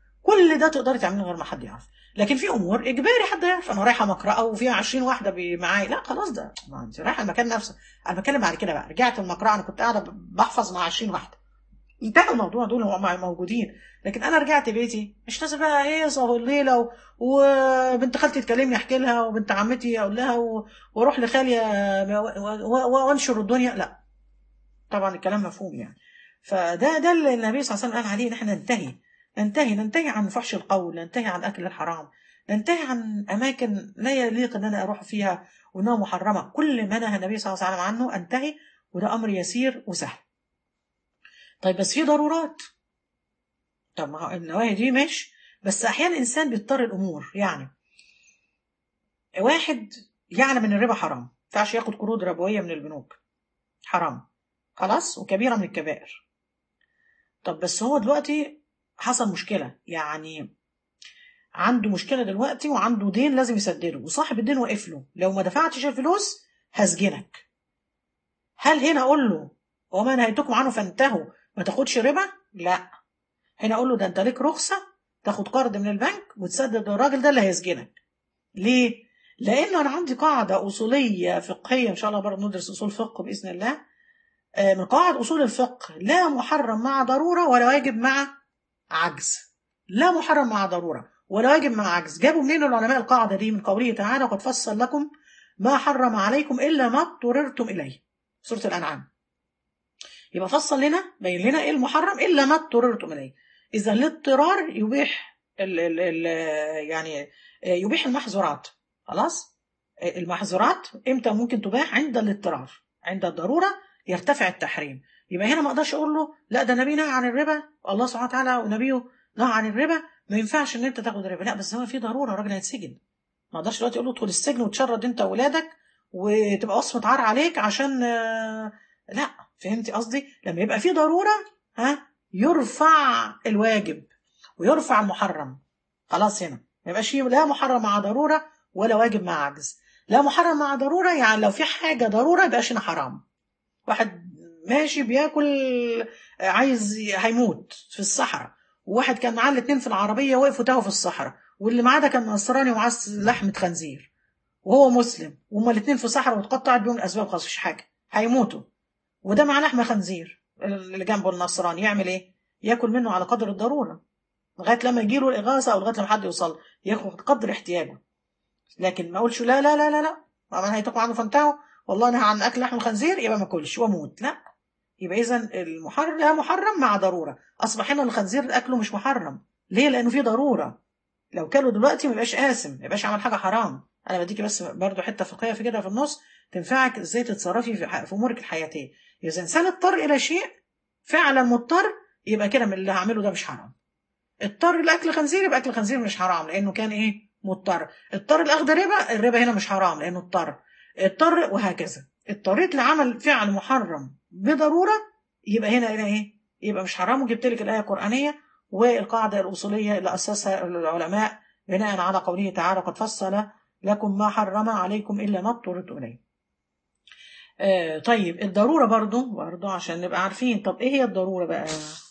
S1: كل ده تقدري تعمليه من غير ما حد يعرف لكن في امور اجباري حد يعرف انا رايحه مقرأه وفيها 20 واحده بي- معايا لا خلاص ده ما انت رايحه المكان نفسه انا بتكلم بعد كده بقى رجعت المقرأه انا كنت قاعده بحفظ مع 20 واحده انتهى الموضوع دول هم موجودين لكن انا رجعت بيتي مش لازم بقى ايه صهو الليله و... وبنت خالتي تكلمني احكي لها وبنت عمتي اقول لها و... واروح لخالي و... و... وانشر الدنيا لا طبعا الكلام مفهوم يعني فده ده اللي النبي صلى الله عليه وسلم قال عليه ان احنا ننتهي ننتهي ننتهي عن فحش القول ننتهي عن اكل الحرام ننتهي عن اماكن لا يليق ان انا اروح فيها وانها محرمه كل ما نهى النبي صلى الله عليه وسلم عنه انتهي وده امر يسير وسهل طيب بس في ضرورات طب ما هو النواهي دي ماشي بس احيانا الانسان بيضطر الامور يعني واحد يعلم ان الربا حرام ما ينفعش ياخد قروض ربويه من البنوك حرام خلاص وكبيره من الكبائر طب بس هو دلوقتي حصل مشكله يعني عنده مشكله دلوقتي وعنده دين لازم يسدده وصاحب الدين واقف له لو ما دفعتش الفلوس هسجنك هل هنا اقول له وما نهيتكم عنه فانتهوا ما تاخدش ربا لا هنا اقول له ده انت ليك رخصه تاخد قرض من البنك وتسدد الراجل ده اللي هيسجنك ليه لانه انا عندي قاعده اصوليه فقهيه ان شاء الله برضه ندرس اصول فقه باذن الله آه، من قواعد اصول الفقه لا محرم مع ضروره ولا واجب مع عجز لا محرم مع ضروره ولا واجب مع عجز جابوا منين العلماء القاعده دي من قوله تعالى وقد فصل لكم ما حرم عليكم الا ما اضطررتم اليه سوره الانعام يبقى فصل لنا بين لنا ايه المحرم الا ما اضطررتم اليه اذا الاضطرار يبيح ال ال ال يعني يبيح المحظورات خلاص المحظورات امتى ممكن تباح عند الاضطرار عند الضروره يرتفع التحريم يبقى هنا ما اقدرش اقول له لا ده نبي نهى عن الربا الله سبحانه وتعالى ونبيه نهى عن الربا ما ينفعش ان انت تاخد ربا لا بس هو في ضروره الراجل هيتسجن ما اقدرش دلوقتي اقول له ادخل السجن وتشرد انت واولادك وتبقى وصمه عار عليك عشان آه، لا فهمتي قصدي لما يبقى في ضروره ها يرفع الواجب ويرفع المحرم خلاص هنا ما يبقاش فيه لا محرم مع ضروره ولا واجب مع عجز لا محرم مع ضروره يعني لو في حاجه ضروره يبقاش هنا حرام واحد ماشي بياكل عايز هيموت في الصحراء وواحد كان معاه الاتنين في العربيه وقفوا تاهوا في الصحراء واللي معاه ده كان نصراني ومعاه لحمه خنزير وهو مسلم وهما الاتنين في صحراء واتقطعت بيهم الاسباب خلاص مفيش حاجه هيموتوا وده معاه لحمه خنزير اللي جنبه النصراني يعمل ايه؟ ياكل منه على قدر الضروره لغايه لما يجيله الاغاثه او لغايه لما حد يوصل ياخد قدر احتياجه لكن ما اقولش لا لا لا لا لا طبعا هيتقوا عنه فانتهوا والله نهى عن اكل لحم الخنزير يبقى ما اكلش واموت لا يبقى اذا المحرم لا محرم مع ضروره اصبح هنا الخنزير اكله مش محرم ليه لانه في ضروره لو كله دلوقتي ما يبقاش قاسم ما يبقاش عمل حاجه حرام انا بديكي بس برضو حته فقهيه في كده في النص تنفعك ازاي تتصرفي في, ح- في امورك الحياتيه اذا انسان اضطر الى شيء فعلا مضطر يبقى كده من اللي هعمله ده مش حرام اضطر لاكل خنزير يبقى اكل خنزير مش حرام لانه كان ايه مضطر اضطر لاخذ ربا الربا هنا مش حرام لانه اضطر اضطر وهكذا اضطريت لعمل فعل محرم بضروره يبقى هنا هنا ايه يبقى مش حرام وجبت لك الايه القرانيه والقاعده الاصوليه اللي اسسها العلماء بناء على قوله تعالى قد فصل لكم ما حرم عليكم الا ما اضطررتم اليه آه طيب الضروره برضو برضو عشان نبقى عارفين طب ايه هي الضروره بقى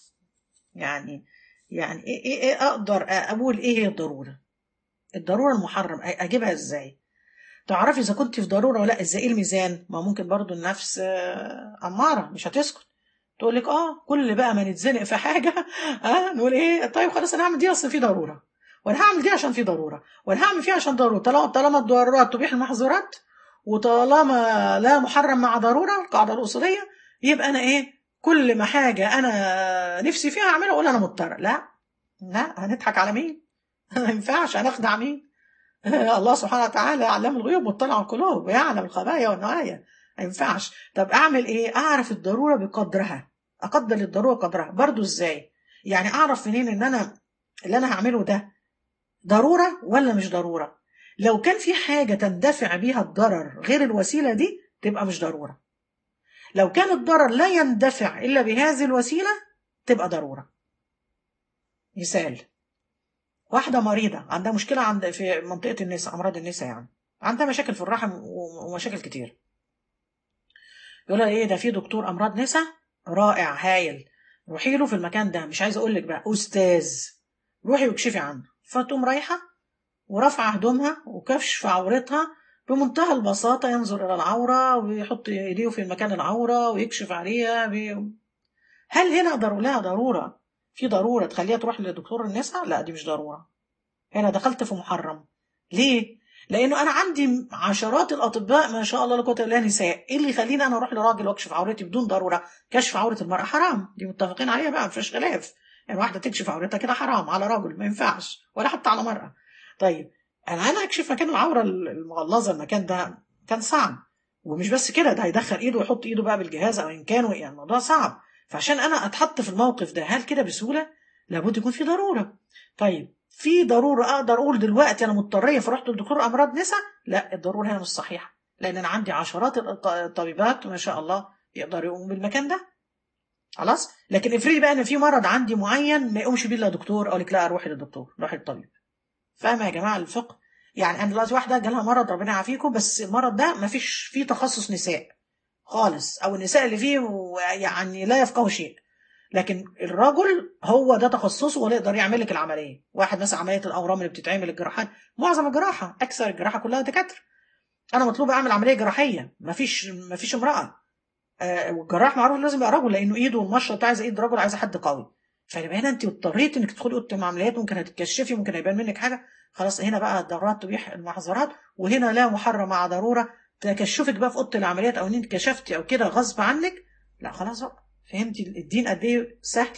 S1: يعني يعني ايه ايه, إيه اقدر اقول ايه هي الضروره الضروره المحرم أ- اجيبها ازاي تعرفي اذا كنت في ضروره ولا لا ازاي إيه الميزان ما ممكن برضو النفس آه، اماره مش هتسكت تقول لك اه كل بقى ما نتزنق في حاجه اه نقول ايه طيب خلاص انا هعمل دي اصل في ضروره وانا هعمل دي عشان في ضروره وانا هعمل فيها عشان ضروره طالما طالما الضرورات تبيح المحظورات وطالما لا محرم مع ضروره القاعده الاصوليه يبقى انا ايه كل ما حاجه انا نفسي فيها اعملها اقول انا مضطر لا لا هنضحك على مين ما ينفعش هنخدع مين الله سبحانه وتعالى علام الغيوب مطلع على القلوب ويعلم الخبايا والنوايا ما ينفعش طب اعمل ايه اعرف الضروره بقدرها اقدر الضروره قدرها برضو ازاي يعني اعرف منين ان انا اللي انا هعمله ده ضروره ولا مش ضروره لو كان في حاجه تندفع بيها الضرر غير الوسيله دي تبقى مش ضروره لو كان الضرر لا يندفع الا بهذه الوسيله تبقى ضروره مثال واحدة مريضة عندها مشكلة عند في منطقة النساء أمراض النساء يعني عندها مشاكل في الرحم و- ومشاكل كتير يقول لها إيه ده في دكتور أمراض نساء رائع هايل روحي له في المكان ده مش عايزة أقول لك بقى أستاذ روحي واكشفي عنه فتقوم رايحة ورافعة هدومها وكشف عورتها بمنتهى البساطة ينظر إلى العورة ويحط إيديه في المكان العورة ويكشف عليها بي... هل هنا ضرورة لها ضرورة في ضرورة تخليها تروح لدكتور النساء؟ لا دي مش ضرورة هنا دخلت في محرم ليه؟ لأنه أنا عندي عشرات الأطباء ما شاء الله لا قوة إلا بالله نساء، إيه اللي يخليني أنا أروح لراجل وأكشف عورتي بدون ضرورة؟ كشف عورة المرأة حرام، دي متفقين عليها بقى مفيش خلاف، يعني واحدة تكشف عورتها كده حرام على رجل ما ينفعش ولا حتى على مرأة. طيب أنا أنا أكشف مكان العورة المغلظة المكان ده كان صعب ومش بس كده ده هيدخل إيده ويحط إيده بقى بالجهاز أو إن كان يعني الموضوع صعب، فعشان أنا أتحط في الموقف ده هل كده بسهولة؟ لابد يكون في ضرورة. طيب في ضروره اقدر اقول دلوقتي انا مضطريه فرحت لدكتور امراض نساء لا الضروره هنا مش صحيحه لان انا عندي عشرات الط- الطبيبات ما شاء الله يقدروا يقوموا بالمكان ده خلاص لكن افرضي بقى ان في مرض عندي معين ما يقومش بيه الا دكتور اقول لك لا روحي للدكتور روحي للطبيب فاهمه يا جماعه الفقه يعني انا دلوقتي واحده جالها مرض ربنا يعافيكم بس المرض ده ما فيش فيه تخصص نساء خالص او النساء اللي فيه يعني لا يفقهوا شيء لكن الرجل هو ده تخصصه ولا يقدر يعمل لك العمليه واحد مثلا عمليه الاورام اللي بتتعمل الجراحات معظم الجراحه اكثر الجراحه كلها دكاتره انا مطلوب اعمل عمليه جراحيه مفيش مفيش امراه آه والجراح معروف لازم يبقى رجل لانه ايده والمشرط بتاع عايزه ايد رجل عايزه حد قوي فيبقى هنا انت اضطريتي انك تدخلي اوضه العمليات ممكن هتتكشفي ممكن هيبان منك حاجه خلاص هنا بقى الضرورات تبيح المحظورات وهنا لا محرم مع ضروره تكشفك بقى في اوضه العمليات او ان انت كشفتي او كده غصب عنك لا خلاص بقى فهمتي الدين قد ايه سهل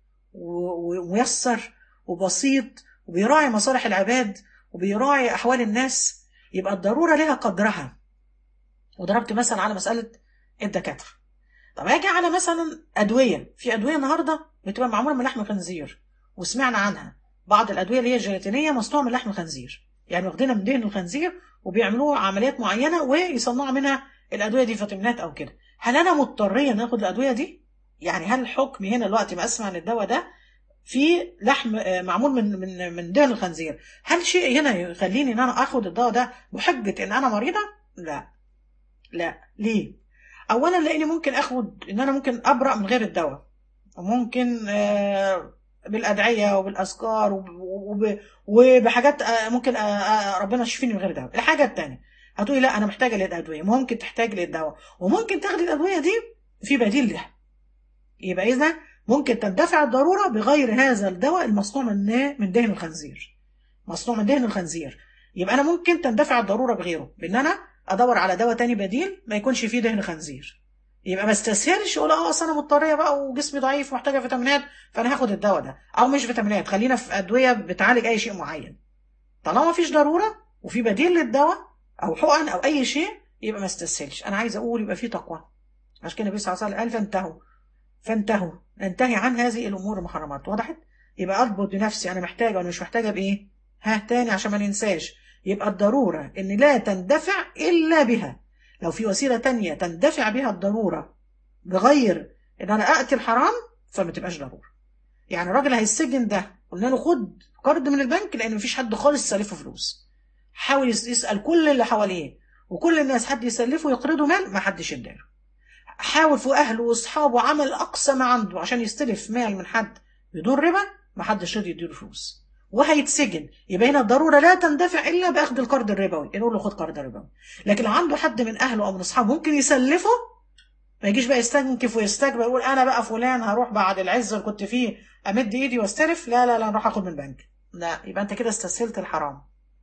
S1: و- وميسر وبسيط وبيراعي مصالح العباد وبيراعي احوال الناس يبقى الضروره لها قدرها وضربت مثلا على مساله الدكاتره طب اجي على مثلا ادويه في ادويه النهارده بتبقى معموله من لحم خنزير وسمعنا عنها بعض الادويه اللي هي الجيلاتينيه مصنوعه من لحم خنزير يعني واخدينها من دهن الخنزير وبيعملوها عمليات معينه ويصنعوا منها الادويه دي فيتامينات او كده هل انا مضطريه ان اخد الادويه دي يعني هل الحكم هنا دلوقتي ما اسمع ان الدواء ده في لحم آه، معمول من من من دهن الخنزير هل شيء هنا يخليني ان انا اخد الدواء ده بحجه ان انا مريضه لا لا ليه اولا لاني ممكن اخد ان انا ممكن ابرا من غير الدواء وممكن آه، بالادعيه وبالاذكار وب- وب- وبحاجات آه، ممكن آه، آه، ربنا يشفيني من غير دواء الحاجه الثانيه هتقولي لا انا محتاجه للادويه ممكن تحتاج للدواء وممكن تاخدي الادويه دي في بديل لها يبقى اذا ممكن تندفع الضروره بغير هذا الدواء المصنوع من من دهن الخنزير مصنوع من دهن الخنزير يبقى انا ممكن تندفع الضروره بغيره بان انا ادور على دواء تاني بديل ما يكونش فيه دهن خنزير يبقى ما استسهلش اقول اه اصل انا مضطريه بقى وجسمي ضعيف ومحتاجه فيتامينات فانا هاخد الدواء ده او مش فيتامينات خلينا في ادويه بتعالج اي شيء معين طالما مفيش ضروره وفي بديل للدواء او حقن او اي شيء يبقى ما استسهلش انا عايزه اقول يبقى في تقوى عشان كده النبي صلى الله عليه وسلم قال فانتهوا فانتهوا انتهي عن هذه الامور المحرمات وضحت يبقى اضبط بنفسي انا محتاجه وانا مش محتاجه بايه ها تاني عشان ما ننساش يبقى الضروره ان لا تندفع الا بها لو في وسيله تانية تندفع بها الضروره بغير ان انا اقتل حرام فما تبقاش ضروره يعني الراجل هيسجن ده قلنا له خد قرض من البنك لان مفيش حد خالص سالفه فلوس حاول يس- يسال كل اللي حواليه وكل الناس حد يسلفه يقرضه مال ما حدش اداله حاول في اهله واصحابه عمل اقصى ما عنده عشان يستلف مال من حد بدون ربا ما حدش رضي يديله فلوس وهيتسجن يبقى هنا الضروره لا تندفع الا باخذ القرض الربوي نقول له خد قرض ربوي لكن لو عنده حد من اهله او من اصحابه ممكن يسلفه ما يجيش بقى يستنكف ويستكبر يقول انا بقى فلان هروح بعد العز اللي كنت فيه امد ايدي واستلف لا لا لا نروح اخد من البنك لا يبقى انت كده استسهلت الحرام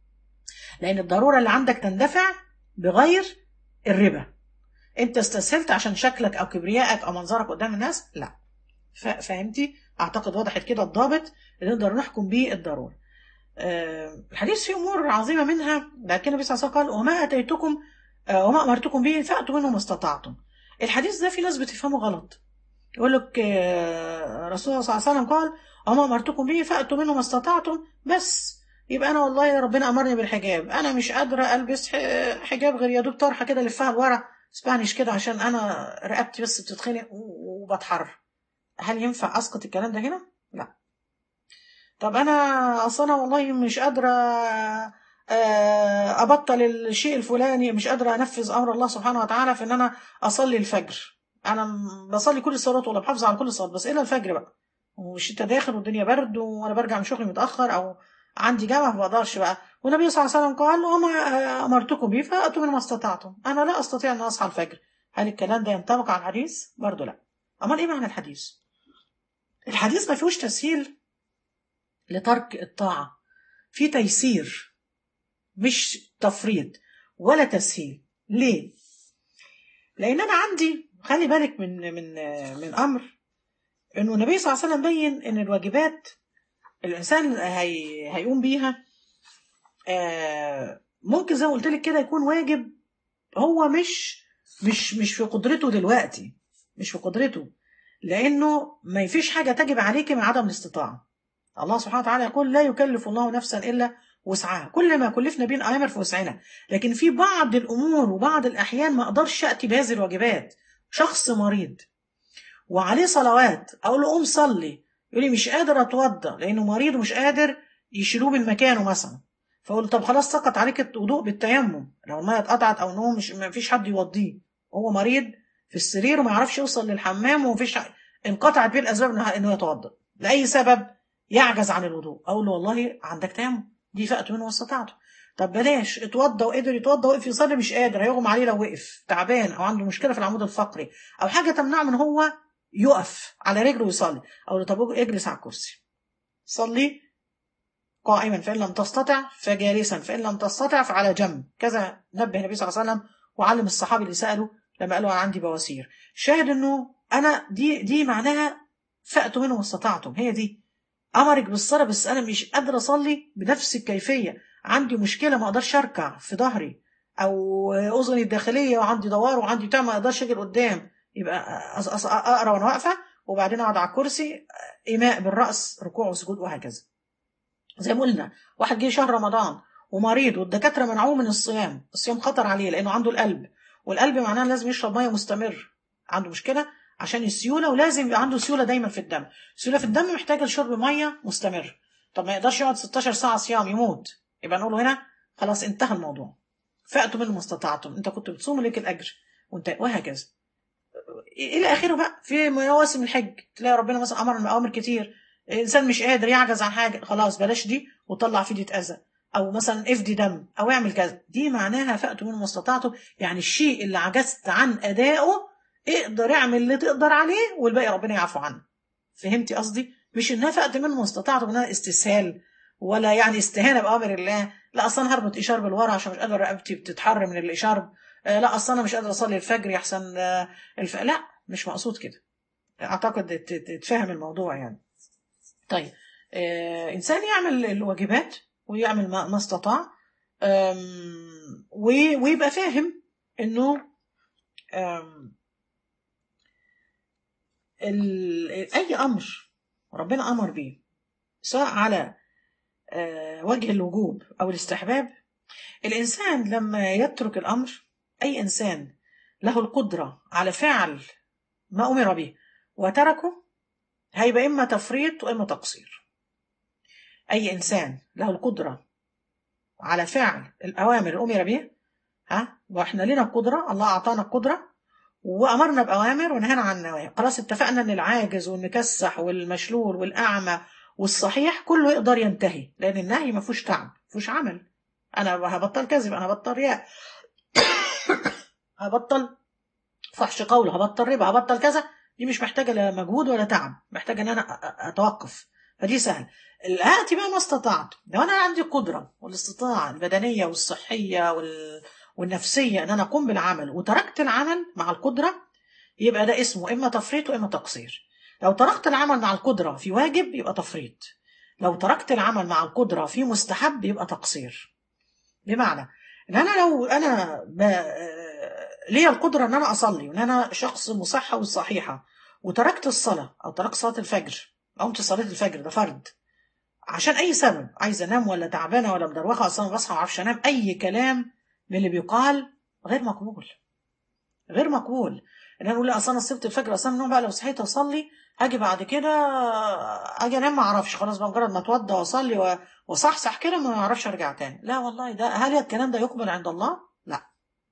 S1: لان الضروره اللي عندك تندفع بغير الربا انت استسهلت عشان شكلك او كبريائك او منظرك قدام الناس لا ف- فهمتي اعتقد وضحت كده الضابط اللي نقدر نحكم بيه الضروره آه، الحديث فيه امور عظيمه منها لكن النبي صلى الله عليه وسلم قال وما اتيتكم آه، وما امرتكم به فاتوا منه ما استطعتم الحديث ده في ناس بتفهمه غلط يقول لك آه، رسول الله صلى الله عليه وسلم قال وما امرتكم به فاتوا منه ما استطعتم بس يبقى انا والله ربنا امرني بالحجاب انا مش قادره البس ح- حجاب غير يا دوب طرحه كده لفها لورا اسبانيش كده عشان انا رقبتي بس بتتخنق و- وبتحر هل ينفع اسقط الكلام ده هنا لا طب انا اصل انا والله مش قادره آه، ابطل الشيء الفلاني مش قادره انفذ امر الله سبحانه وتعالى في ان انا اصلي الفجر انا م- بصلي كل الصلاه ولا بحافظ على كل الصلاه بس الا الفجر بقى والشتاء داخل والدنيا برد وانا برجع من شغلي متاخر او عندي جامعه ما بقدرش بقى والنبي صلى الله عليه وسلم قال وما آه، امرتكم به فاتوا منه ما استطعتم انا لا استطيع ان اصحى الفجر هل الكلام ده ينطبق على الحديث برضه لا امال ايه معنى الحديث الحديث ما فيهوش تسهيل لترك الطاعه في تيسير مش تفريط ولا تسهيل ليه لان انا عندي خلي بالك من من من امر انه النبي صلى الله عليه وسلم بين ان الواجبات الانسان هي هيقوم بيها آه، ممكن زي ما قلت لك كده يكون واجب هو مش مش مش في قدرته دلوقتي مش في قدرته لانه ما فيش حاجه تجب عليك من عدم الاستطاعه الله سبحانه وتعالى يقول لا يكلف الله نفسا الا وسعها كل ما كلفنا به الامر في وسعنا لكن في بعض الامور وبعض الاحيان ما اقدرش اتي بهذه الواجبات شخص مريض وعليه صلوات اقول له قوم صلي يقول لي مش قادر اتوضا لانه مريض ومش قادر يشيلوه من مكانه مثلا فاقول له طب خلاص سقط عليك الوضوء بالتيمم لو الميه اتقطعت او نوم مش ما فيش حد يوضيه هو مريض في السرير وما يعرفش يوصل للحمام ومفيش ح- انقطعت بيه الاسباب إنه- انه يتوضا لاي سبب يعجز عن الوضوء اقول له والله عندك تيمم دي فأت منه واستطعته طب بلاش اتوضى وقدر يتوضى وقف يصلي مش قادر هيغمى عليه لو وقف تعبان او عنده مشكله في العمود الفقري او حاجه تمنعه من هو يقف على رجله ويصلي او له طب اجلس على الكرسي صلي قائما فان لم تستطع فجالسا فان لم تستطع فعلى جنب كذا نبه النبي صلى الله عليه وسلم وعلم الصحابي اللي سالوا لما قالوا انا عندي بواسير شاهد انه انا دي دي معناها فأتوا منه ما استطعتم هي دي امرك بالصلاه بس انا مش قادره اصلي بنفس الكيفيه عندي مشكله ما اقدرش اركع في ظهري او اذني الداخليه وعندي دوار وعندي بتاع ما اقدرش اجي لقدام يبقى أص- أص- اقرا وانا واقفه وبعدين اقعد على الكرسي ايماء بالراس ركوع وسجود وهكذا زي ما قلنا واحد جه شهر رمضان ومريض والدكاتره منعوه من الصيام الصيام خطر عليه لانه عنده القلب والقلب معناه لازم يشرب ميه مستمر عنده مشكله عشان السيوله ولازم يبقى عنده سيوله دايما في الدم السيوله في الدم محتاجه لشرب ميه مستمر طب ما يقدرش يقعد 16 ساعه صيام يموت يبقى نقول له هنا خلاص انتهى الموضوع فاتوا منه ما استطعتم انت كنت بتصوم لك الاجر وانت وهكذا الى اخره بقى في مواسم الحج تلاقي ربنا مثلا امر بامر كتير انسان مش قادر يعجز عن حاجه خلاص بلاش دي وطلع فدية اذى او مثلا افدي دم او اعمل كذا دي معناها فاتوا منه ما استطعتم يعني الشيء اللي عجزت عن ادائه اقدر اعمل اللي تقدر عليه والباقي ربنا يعفو عنه فهمتي قصدي مش انها فقت منه ما استطعتم انها استسهال ولا يعني استهانه بامر الله لا اصلا أنا هربط اشار بالورا عشان مش قادر رقبتي بتتحر من الاشار آه، لا اصلا انا مش قادر اصلي الفجر يحسن آه، الف... لا مش مقصود كده اعتقد ت- ت- تتفهم الموضوع يعني طيب آه انسان يعمل الواجبات ويعمل ما, ما استطاع آم، و- ويبقى فاهم انه آم، ال- اي امر ربنا امر بيه سواء على آه، وجه الوجوب او الاستحباب الانسان لما يترك الامر اي انسان له القدره على فعل ما امر به وتركه هيبقى اما تفريط واما تقصير اي انسان له القدره على فعل الاوامر اللي امر بها ها واحنا لنا القدره الله اعطانا القدره وامرنا باوامر ونهانا عن نواهي خلاص اتفقنا ان العاجز والمكسح والمشلول والاعمى والصحيح كله يقدر ينتهي لان النهي ما فيهوش تعب ما فيهوش عمل انا هبطل كذب انا هبطل رياء هبطل فحش قول هبطل ربا هبطل كذا دي مش محتاجه لا مجهود ولا تعب محتاجه ان انا أ- أ- اتوقف فدي سهل الآتي بقى ما استطعت لو انا عندي القدره والاستطاعه البدنيه والصحيه وال... والنفسيه ان انا اقوم بالعمل وتركت العمل مع القدره يبقى ده اسمه اما تفريط واما تقصير لو تركت العمل مع القدره في واجب يبقى تفريط لو تركت العمل مع القدره في مستحب يبقى تقصير بمعنى ان انا لو انا ب... ليا القدره ان انا اصلي وان انا شخص مصحه وصحيحه وتركت الصلاه او تركت صلاه الفجر قمت صلاه الفجر ده فرض عشان اي سبب عايزه انام ولا تعبانه ولا مدروخه اصلا بصحى ما اعرفش انام اي كلام من اللي بيقال غير مقبول غير مقبول ان انا اقول لا اصل انا سبت الفجر اصلا النوم بقى لو صحيت اصلي هاجي بعد كده اجي انام ما اعرفش خلاص بقى مجرد ما اتوضى واصلي و- واصحصح كده ما اعرفش ارجع تاني لا والله ده هل الكلام ده يقبل عند الله؟ لا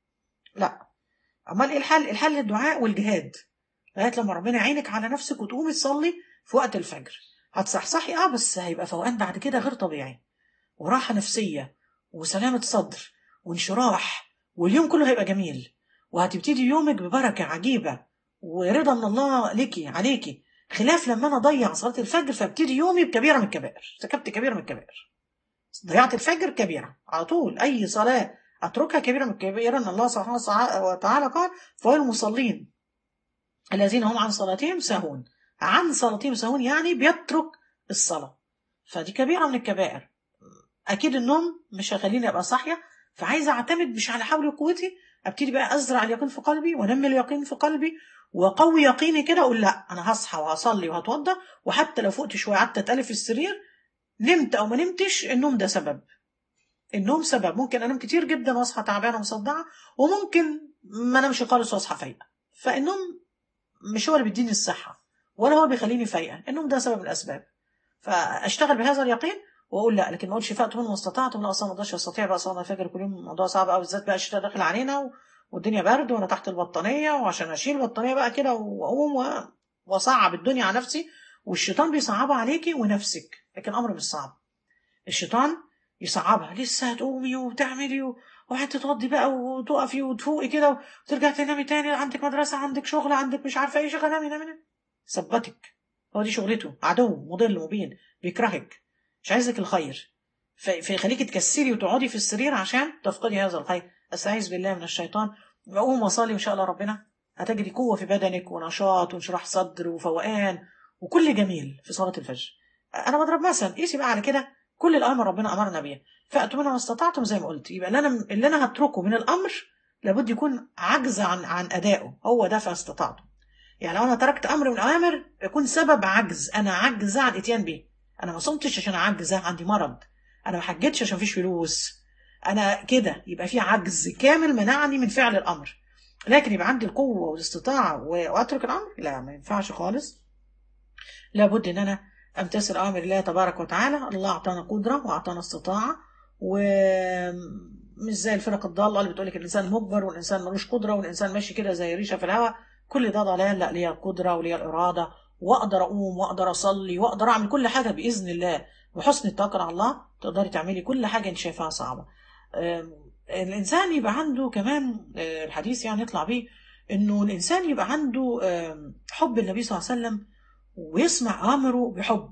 S1: لا امال ايه الحل؟ الحل الدعاء والجهاد لغايه لما ربنا يعينك على نفسك وتقومي تصلي في وقت الفجر هتصحصحي اه بس هيبقى فوقان بعد كده غير طبيعي وراحه نفسيه وسلامه صدر وانشراح واليوم كله هيبقى جميل وهتبتدي يومك ببركه عجيبه ورضا من الله ليكي عليكي خلاف لما انا اضيع صلاه الفجر فابتدي يومي بكبيره من الكبائر ارتكبت كبيره من الكبائر ضيعت الفجر كبيره على طول اي صلاه اتركها كبيره من الكبائر ان الله سبحانه وتعالى قال فهو المصلين الذين هم عن صلاتهم ساهون عن صلاتهم ساهون يعني بيترك الصلاه فدي كبيره من الكبائر اكيد النوم مش هيخليني ابقى صاحيه فعايزه اعتمد مش على حول وقوتي ابتدي بقى ازرع اليقين في قلبي وانمي اليقين في قلبي واقوي يقيني كده اقول لا انا هصحى وهصلي وهتوضى وحتى لو فقت شويه قعدت اتقلب في السرير نمت او ما نمتش النوم ده سبب النوم سبب ممكن انام كتير جدا واصحى تعبانه ومصدعه وممكن ما انامش خالص واصحى فايقه فالنوم مش هو اللي بيديني الصحه ولا هو اللي بيخليني فايقه النوم ده سبب من الاسباب فاشتغل بهذا اليقين واقول لا لكن ما اقولش فقت منه واستطعتم لا اصلا ما اقدرش استطيع بقى صلاه الفجر كل يوم الموضوع صعب قوي بالذات بقى الشتاء داخل علينا و... والدنيا برد وانا تحت البطانيه وعشان اشيل البطانيه بقى كده واقوم و... واصعب الدنيا على نفسي والشيطان بيصعبها عليكي ونفسك لكن امر مش صعب الشيطان يصعبها لسه هتقومي وتعملي و... وهتتوضي بقى وتقفي وتفوقي كده وترجعي تنامي تاني عندك مدرسه عندك شغل عندك مش عارفه ايه شغل نامي نامي نامي ثبتك هو دي شغلته عدو مضل مبين بيكرهك مش عايزك الخير في- فيخليكي تكسري وتقعدي في السرير عشان تفقدي هذا الخير استعيذ بالله من الشيطان واقوم واصلي ان شاء الله ربنا هتجري قوه في بدنك ونشاط وانشراح صدر وفوقان وكل جميل في صلاه الفجر انا بضرب مثلا قيسي بقى على كده كل الامر ربنا امرنا بيها فاتوا منها ما استطعتم زي ما قلت يبقى اللي انا اللي انا هتركه من الامر لابد يكون عجز عن عن ادائه هو ده فاستطعتم يعني لو انا تركت امر من الاوامر يكون سبب عجز انا عجزه عن الاتيان به انا ما صمتش عشان عجزه عندي مرض انا ما حجتش عشان مفيش فلوس انا كده يبقى في عجز كامل منعني من فعل الامر لكن يبقى عندي القوه والاستطاعه و- واترك الامر لا ما ينفعش خالص لابد ان انا امتثل اوامر الله تبارك وتعالى الله اعطانا قدره واعطانا استطاعه ومش زي الفرق الضاله اللي بتقول لك الانسان مجبر والانسان ملوش قدره والانسان ماشي كده زي ريشه في الهواء كل ده ضلال لا ليا القدره وليا الاراده واقدر اقوم واقدر اصلي واقدر اعمل كل حاجه باذن الله بحسن التوكل على الله تقدري تعملي كل حاجه انت شايفاها صعبه أم، الانسان يبقى عنده كمان آه، الحديث يعني يطلع بيه انه الانسان يبقى عنده آم، حب النبي صلى الله عليه وسلم ويسمع امره بحب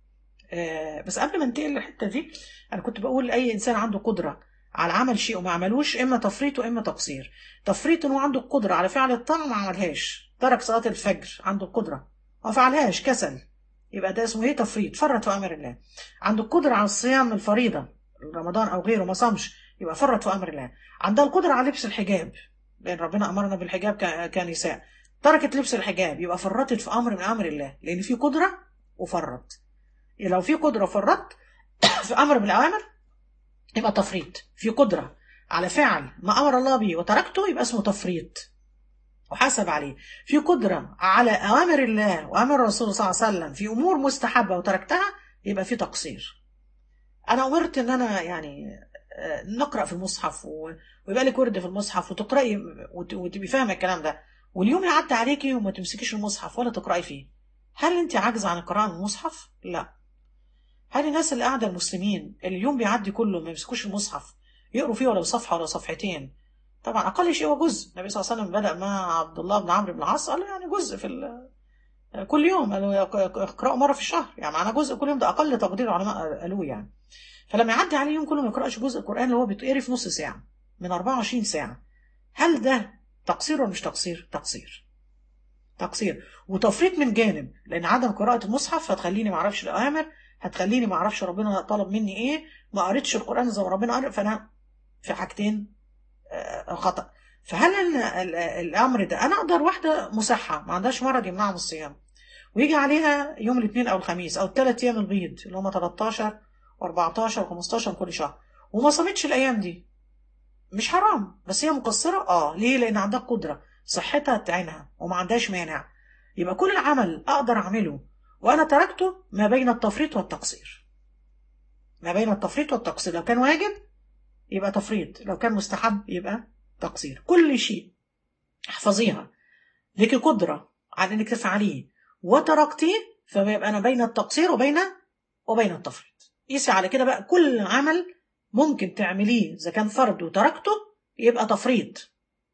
S1: آه، بس قبل ما انتقل للحته دي انا كنت بقول اي انسان عنده قدره على عمل شيء وما عملوش اما تفريط واما تقصير تفريط انه عنده القدره على فعل الطاعه ما عملهاش ترك صلاه الفجر عنده القدره ما فعلهاش كسل يبقى ده اسمه ايه تفريط فرط في امر الله عنده القدره على الصيام الفريضه رمضان او غيره ما صامش يبقى فرط في امر الله عندها القدره على لبس الحجاب لان ربنا امرنا بالحجاب ك- كنساء تركت لبس الحجاب يبقى فرطت في امر من امر الله لان في قدره وفرط لو في قدره وفرطت في امر من الاوامر يبقى تفريط في قدره على فعل ما امر الله به وتركته يبقى اسمه تفريط وحسب عليه في قدره على اوامر الله وامر الرسول صلى الله عليه وسلم في امور مستحبه وتركتها يبقى في تقصير انا امرت ان انا يعني آه، نقرا في المصحف و- ويبقى لك ورد في المصحف وتقراي وت- وتبقي فاهمه الكلام ده واليوم يعدي عليكي وما تمسكيش المصحف ولا تقراي فيه هل انت عاجزه عن القراءه من المصحف لا هل الناس اللي قاعده المسلمين اللي اليوم بيعدي كله ما يمسكوش المصحف يقروا فيه ولو صفحه ولا صفحتين طبعا اقل شيء هو جزء النبي صلى الله عليه وسلم بدا مع عبد الله بن عمرو بن العاص قال له يعني جزء في ال- كل يوم قالوا اقرأوا مره في الشهر يعني معنا جزء كل يوم ده اقل تقدير العلماء قالوه يعني فلما يعدي عليه يوم كله ما يقراش جزء القران اللي هو بيتقري في نص ساعه من 24 ساعه هل ده تقصير ولا مش تقصير؟ تقصير تقصير وتفريط من جانب لان عدم قراءه المصحف هتخليني ما اعرفش الاوامر هتخليني ما اعرفش ربنا طلب مني ايه ما قريتش القران زي ما ربنا قال فانا في حاجتين آه، خطا فهل ال- ال- الامر ده انا اقدر واحده مصحه ما عندهاش مرض يمنعها من الصيام ويجي عليها يوم الاثنين او الخميس او الثلاث ايام البيض اللي هم 13 و14 و15 كل شهر وما صامتش الايام دي مش حرام بس هي مقصره اه ليه لان عندها قدره صحتها تعينها وما عندهاش مانع يبقى كل العمل اقدر اعمله وانا تركته ما بين التفريط والتقصير ما بين التفريط والتقصير لو كان واجب يبقى تفريط لو كان مستحب يبقى تقصير كل شيء احفظيها لك قدرة على انك تفعليه وتركتيه فيبقى انا بين التقصير وبين وبين التفريط قيسي على كده بقى كل عمل ممكن تعمليه اذا كان فرض وتركته يبقى تفريط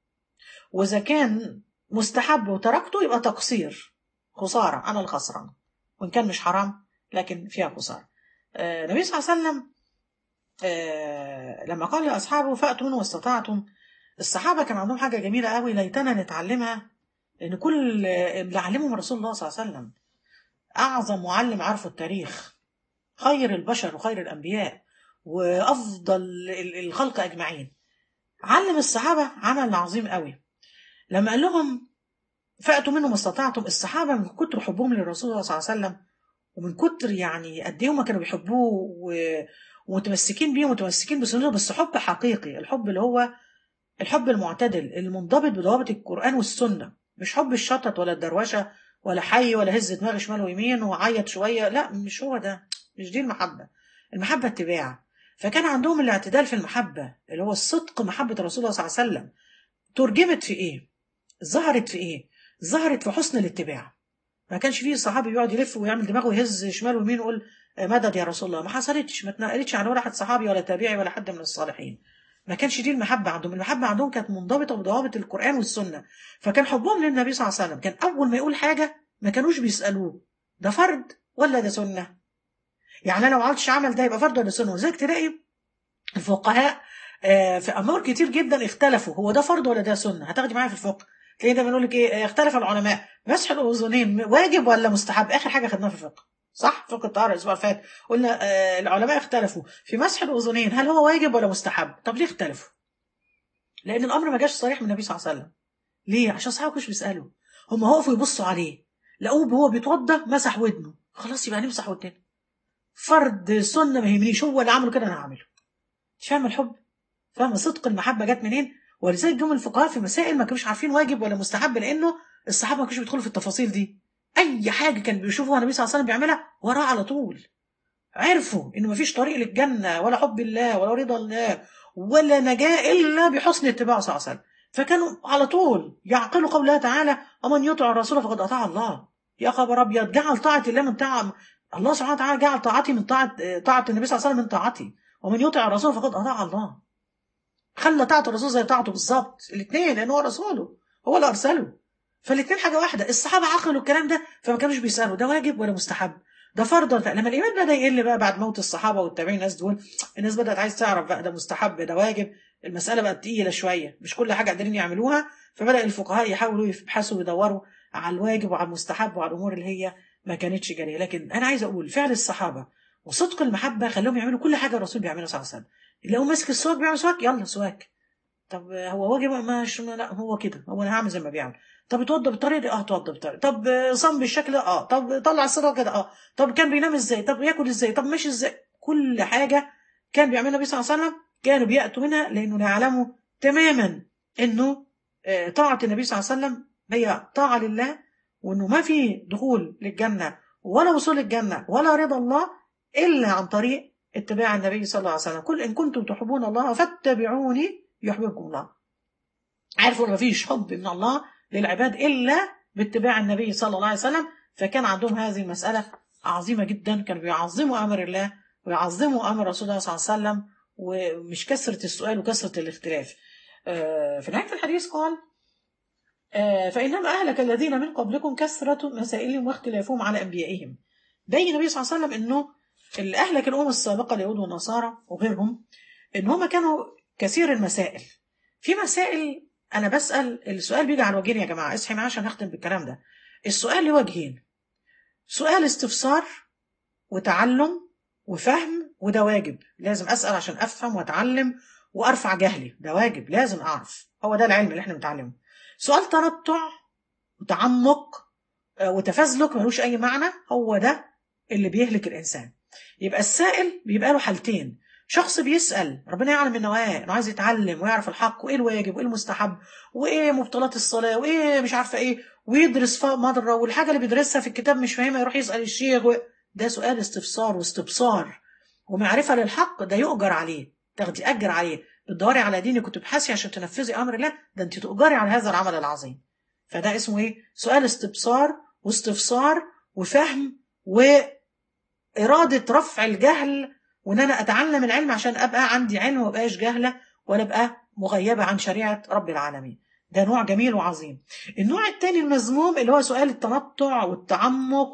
S1: واذا كان مستحب وتركته يبقى تقصير خسارة انا الخسران وان كان مش حرام لكن فيها خسارة آه، النبي صلى الله عليه وسلم آه، لما قال لاصحابه فاتوا منه واستطعتم الصحابه كان عندهم حاجه جميله قوي ليتنا نتعلمها لان كل اللي علمهم رسول الله صلى الله عليه وسلم اعظم معلم عرفه التاريخ خير البشر وخير الانبياء وافضل ال- الخلق اجمعين علم الصحابه عمل عظيم قوي لما قال لهم فاتوا منه ما استطعتم الصحابه من كتر حبهم للرسول صلى الله عليه وسلم ومن كتر يعني قد ايه هم كانوا بيحبوه و- ومتمسكين بيه ومتمسكين بسنته بس حب حقيقي الحب اللي هو الحب المعتدل المنضبط بضوابط القرآن والسنة مش حب الشطط ولا الدروشة ولا حي ولا هز دماغي شمال ويمين وعيط شوية لا مش هو ده مش دي المحبة المحبة اتباع فكان عندهم الاعتدال في المحبة اللي هو الصدق محبة الرسول صلى الله عليه وسلم ترجمت في ايه ظهرت في ايه ظهرت في حسن الاتباع ما كانش فيه صحابي يقعد يلف ويعمل دماغه يهز شمال ويمين ويقول آه، مدد يا رسول الله ما حصلتش ما اتنقلتش عن ولا حد صحابي ولا تابعي ولا حد من الصالحين ما كانش دي المحبة عندهم المحبة عندهم كانت منضبطة بضوابط القرآن والسنة فكان حبهم للنبي صلى الله عليه وسلم كان أول ما يقول حاجة ما كانوش بيسألوه ده فرض ولا ده سنة يعني أنا لو عملتش عمل ده يبقى فرض ولا سنة وزيك تلاقي الفقهاء آه، في أمور كتير جدا اختلفوا هو ده فرض ولا ده سنة هتاخدي معايا في الفقه تلاقي ده بنقول لك ايه آه، اختلف العلماء مسح الأذنين واجب ولا مستحب آخر حاجة خدناها في الفقه صح فقه الطهارة الأسبوع اللي فات قلنا آه، العلماء اختلفوا في مسح الأذنين هل هو واجب ولا مستحب طب ليه اختلفوا لان الامر ما جاش صريح من النبي صلى الله عليه وسلم ليه عشان صحابه مش بيسالوا هم وقفوا يبصوا عليه لقوه وهو بيتوضى مسح ودنه خلاص يبقى نمسح ودننا فرد سنه ما يهمنيش هو اللي عمله كده انا هعمله مش فاهم الحب فاهم صدق المحبه جت منين ولذلك جم الفقهاء في مسائل ما كانوش عارفين واجب ولا مستحب لانه الصحابه ما كانوش بيدخلوا في التفاصيل دي اي حاجه كان بيشوفوها النبي صلى الله عليه وسلم بيعملها وراه على طول عرفوا ان مفيش طريق للجنه ولا حب الله ولا رضا الله ولا نجاه الا بحسن اتباع صلى الله عليه وسلم فكانوا على طول يعقلوا قول الله تعالى ومن يطع الرسول فقد اطاع الله يا خبر ابيض جعل طاعه الله من طاعه الله سبحانه وتعالى جعل طاعتي من طاعه طاعه النبي صلى الله عليه وسلم من طاعتي ومن يطع الرسول فقد اطاع الله خلى طاعه الرسول زي طاعته بالظبط الاثنين لان هو رسوله هو اللي ارسله فالاثنين حاجه واحده الصحابه عقلوا الكلام ده فما كانوش بيسالوا ده واجب ولا مستحب ده فرض ولا لما الايمان بدا يقل بقى بعد موت الصحابه والتابعين الناس دول الناس بدات عايز تعرف بقى ده مستحب ده واجب المساله بقت تقيله شويه مش كل حاجه قادرين يعملوها فبدا الفقهاء يحاولوا يبحثوا ويدوروا على الواجب وعلى المستحب وعلى الامور اللي هي ما كانتش جاريه لكن انا عايز اقول فعل الصحابه وصدق المحبه خلاهم يعملوا كل حاجه الرسول بيعملها صلى الله عليه وسلم لو ماسك السواك بيعمل سواك يلا سواك طب هو واجب مش لا هو كده هو انا هعمل زي ما بيعمل طب اتوضى بالطريقه دي اه اتوضى بالطريقه طب صم بالشكل ده اه طب طلع الصدر كده اه طب كان بينام ازاي طب ياكل ازاي طب ماشي ازاي كل حاجه كان بيعملها النبي صلى الله عليه وسلم كانوا بياتوا منها لانه يعلموا تماما انه طاعه النبي صلى الله عليه وسلم هي طاعه لله وانه ما في دخول للجنه ولا وصول الجنه ولا رضا الله الا عن طريق اتباع النبي صلى الله عليه وسلم قل ان كنتم تحبون الله فاتبعوني يحببكم الله عرفوا ما فيش حب من الله للعباد إلا باتباع النبي صلى الله عليه وسلم فكان عندهم هذه المسألة عظيمة جدا كانوا بيعظموا أمر الله ويعظموا أمر رسول الله صلى الله عليه وسلم ومش كثرة السؤال وكثرة الاختلاف في نهاية الحديث قال فإنما أهلك الذين من قبلكم كثرة مسائلهم واختلافهم على أنبيائهم بين النبي صلى الله عليه وسلم أنه اللي أهلك الأمم السابقة اليهود والنصارى وغيرهم إن هم كانوا كثير المسائل في مسائل انا بسال السؤال بيجي على وجهين يا جماعه اصحي معايا عشان هختم بالكلام ده السؤال له وجهين سؤال استفسار وتعلم وفهم وده واجب لازم اسال عشان افهم واتعلم وارفع جهلي ده واجب لازم اعرف هو ده العلم اللي احنا بنتعلمه سؤال تنطع وتعمق وتفزلك ملوش اي معنى هو ده اللي بيهلك الانسان يبقى السائل بيبقى له حالتين شخص بيسأل ربنا يعلم النوايا انه عايز يتعلم ويعرف الحق وايه الواجب وايه المستحب وايه مبطلات الصلاة وايه مش عارفة ايه ويدرس مرة والحاجة اللي بيدرسها في الكتاب مش فاهمها يروح يسأل الشيخ و... ده سؤال استفسار واستبصار ومعرفة للحق ده يؤجر عليه تاخدي أجر عليه بتدوري على دينك وتبحثي عشان تنفذي أمر الله ده أنت تؤجري على هذا العمل العظيم فده اسمه ايه سؤال استبصار واستفسار وفهم وإرادة رفع الجهل وان انا اتعلم العلم عشان ابقى عندي علم وما ابقاش جاهله ولا ابقى مغيبه عن شريعه رب العالمين ده نوع جميل وعظيم النوع الثاني المذموم اللي هو سؤال التنطع والتعمق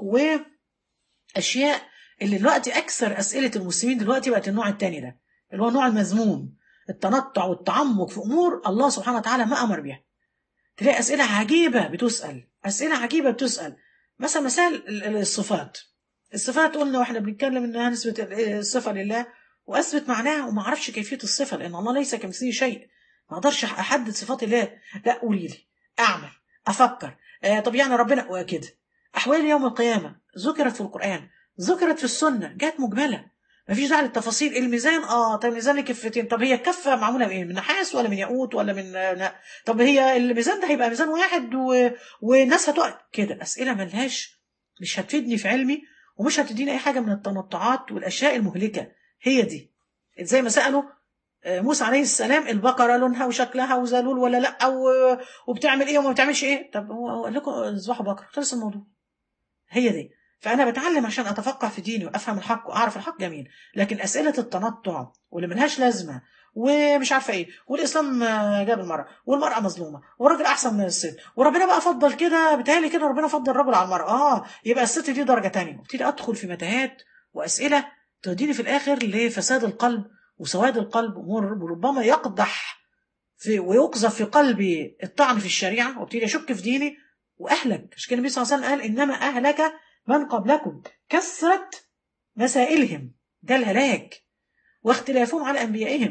S1: واشياء اللي دلوقتي اكثر اسئله المسلمين دلوقتي بقت النوع الثاني ده اللي هو النوع المذموم التنطع والتعمق في امور الله سبحانه وتعالى ما امر بها تلاقي اسئله عجيبه بتسال اسئله عجيبه بتسال مثلا مثال الصفات الصفات قلنا واحنا بنتكلم انها نسبة الصفة لله واثبت معناها وما اعرفش كيفية الصفة لان الله ليس كمثله شيء ما اقدرش احدد صفات الله لا قولي لي اعمل افكر آه طب يعني ربنا وكده احوال يوم القيامة ذكرت في القرآن ذكرت في السنة جات مجملة ما فيش داعي للتفاصيل الميزان اه طب الميزان كفتين طب هي الكفه معموله بايه من نحاس ولا من ياقوت ولا من لا. طب هي الميزان ده هيبقى ميزان واحد و... والناس هتقع كده اسئله ملهاش مش هتفيدني في علمي ومش هتديني اي حاجه من التنطعات والاشياء المهلكه هي دي زي ما سالوا موسى عليه السلام البقره لونها وشكلها وزلول ولا لا وبتعمل ايه وما بتعملش ايه طب هو قال لكم اذبحوا بقره خلص الموضوع هي دي فانا بتعلم عشان اتفقه في ديني وافهم الحق واعرف الحق جميل لكن اسئله التنطع واللي ملهاش لازمه ومش عارفه ايه والاسلام جاب المراه والمراه مظلومه والراجل احسن من الست وربنا بقى فضل كده بتهيألي كده ربنا فضل الرجل على المراه اه يبقى الست دي درجه تانية وابتدي ادخل في متاهات واسئله توديني في الاخر لفساد القلب وسواد القلب وربما يقدح في ويقذف في قلبي الطعن في الشريعه وابتدي اشك في ديني واهلك عشان كده النبي صلى الله عليه وسلم قال انما اهلك من قبلكم كثرت مسائلهم ده الهلاك واختلافهم على انبيائهم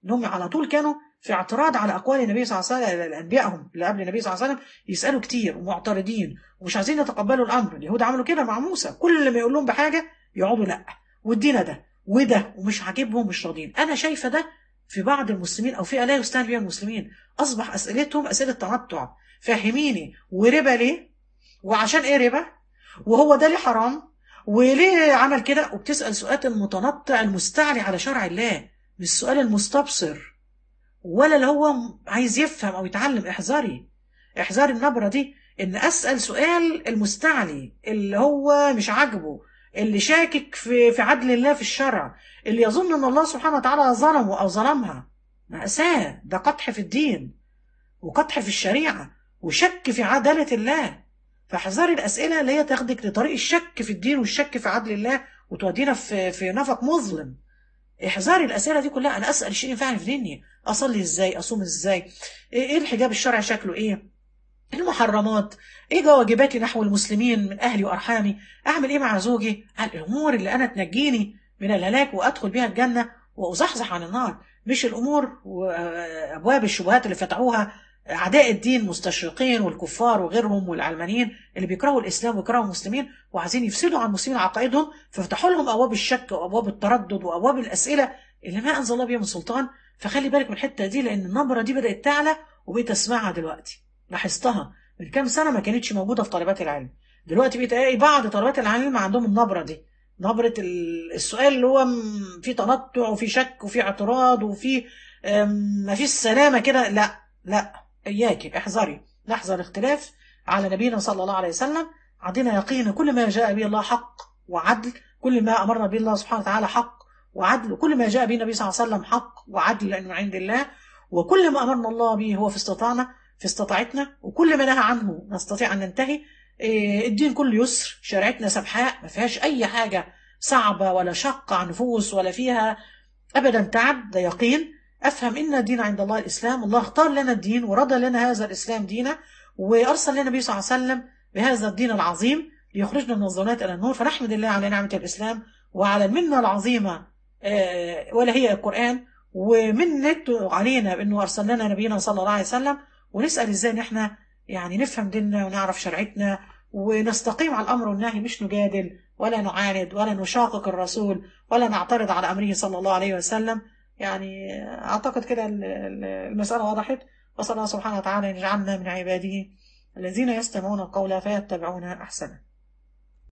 S1: انهم على طول كانوا في اعتراض على اقوال النبي صلى الله عليه وسلم انبيائهم اللي قبل النبي صلى الله عليه وسلم يسالوا كتير ومعترضين ومش عايزين يتقبلوا الامر اليهود عملوا كده مع موسى كل ما يقول لهم بحاجه يقعدوا لا وادينا ده وده ومش عاجبهم مش راضيين انا شايفه ده في بعض المسلمين او فئه لا يستهان بها المسلمين اصبح اسئلتهم اسئله تنطع فهميني وربا ليه وعشان ايه ربا وهو ده ليه حرام وليه عمل كده وبتسال سؤال المتنطع المستعلي على شرع الله مش السؤال المستبصر ولا اللي هو عايز يفهم او يتعلم احذري احذري النبره دي ان اسال سؤال المستعلي اللي هو مش عاجبه اللي شاكك في في عدل الله في الشرع اللي يظن ان الله سبحانه وتعالى ظلمه او ظلمها مأساة ده قدح في الدين وقدح في الشريعة وشك في عدالة الله فاحذري الأسئلة اللي هي تاخدك لطريق الشك في الدين والشك في عدل الله وتودينا في في نفق مظلم احذري الأسئلة دي كلها أنا أسأل شيء ينفعني في ديني أصلي إزاي أصوم إزاي إيه الحجاب الشرعي شكله إيه المحرمات ايه واجباتي نحو المسلمين من اهلي وارحامي اعمل ايه مع زوجي الامور اللي انا تنجيني من الهلاك وادخل بها الجنه وازحزح عن النار مش الامور وابواب الشبهات اللي فتحوها اعداء الدين مستشرقين والكفار وغيرهم والعلمانيين اللي بيكرهوا الاسلام ويكرهوا المسلمين وعايزين يفسدوا عن المسلمين عقائدهم ففتحوا لهم ابواب الشك وابواب التردد وابواب الاسئله اللي ما انزل الله بها من سلطان فخلي بالك من الحته دي لان النبره دي بدات تعلى وبقيت اسمعها دلوقتي لاحظتها من كام سنه ما كانتش موجوده في طالبات العلم دلوقتي بقيت بعض طالبات العلم عندهم النبره دي نبره السؤال اللي هو فيه تنطع وفيه شك وفيه اعتراض وفيه ما فيش سلامه كده لا لا اياك احذري نحذر اختلاف على نبينا صلى الله عليه وسلم عندنا يقين كل ما جاء به الله حق وعدل كل ما امرنا به الله سبحانه وتعالى حق وعدل وكل ما جاء به النبي صلى الله عليه وسلم حق وعدل لانه من عند الله وكل ما امرنا الله به هو في استطاعنا في استطاعتنا وكل ما نهى عنه نستطيع أن ننتهي الدين كله يسر شريعتنا سبحاء ما فيهاش أي حاجة صعبة ولا شقة عن نفوس ولا فيها أبدا تعب ده يقين أفهم إن الدين عند الله الإسلام الله اختار لنا الدين ورضى لنا هذا الإسلام دينا وأرسل لنا النبي صلى الله عليه وسلم بهذا الدين العظيم ليخرجنا من الظلمات إلى النور فنحمد الله على نعمة الإسلام وعلى المنة العظيمة ولا هي القرآن ومنته علينا بأنه أرسل لنا نبينا صلى الله عليه وسلم ونسأل ازاي ان احنا يعني نفهم ديننا ونعرف شرعتنا ونستقيم على الامر والنهي مش نجادل ولا نعاند ولا نشاقق الرسول ولا نعترض على امره صلى الله عليه وسلم يعني اعتقد كده المسألة وضحت وصلى الله سبحانه وتعالى ان يجعلنا من عباده الذين يستمعون القول فيتبعون احسنه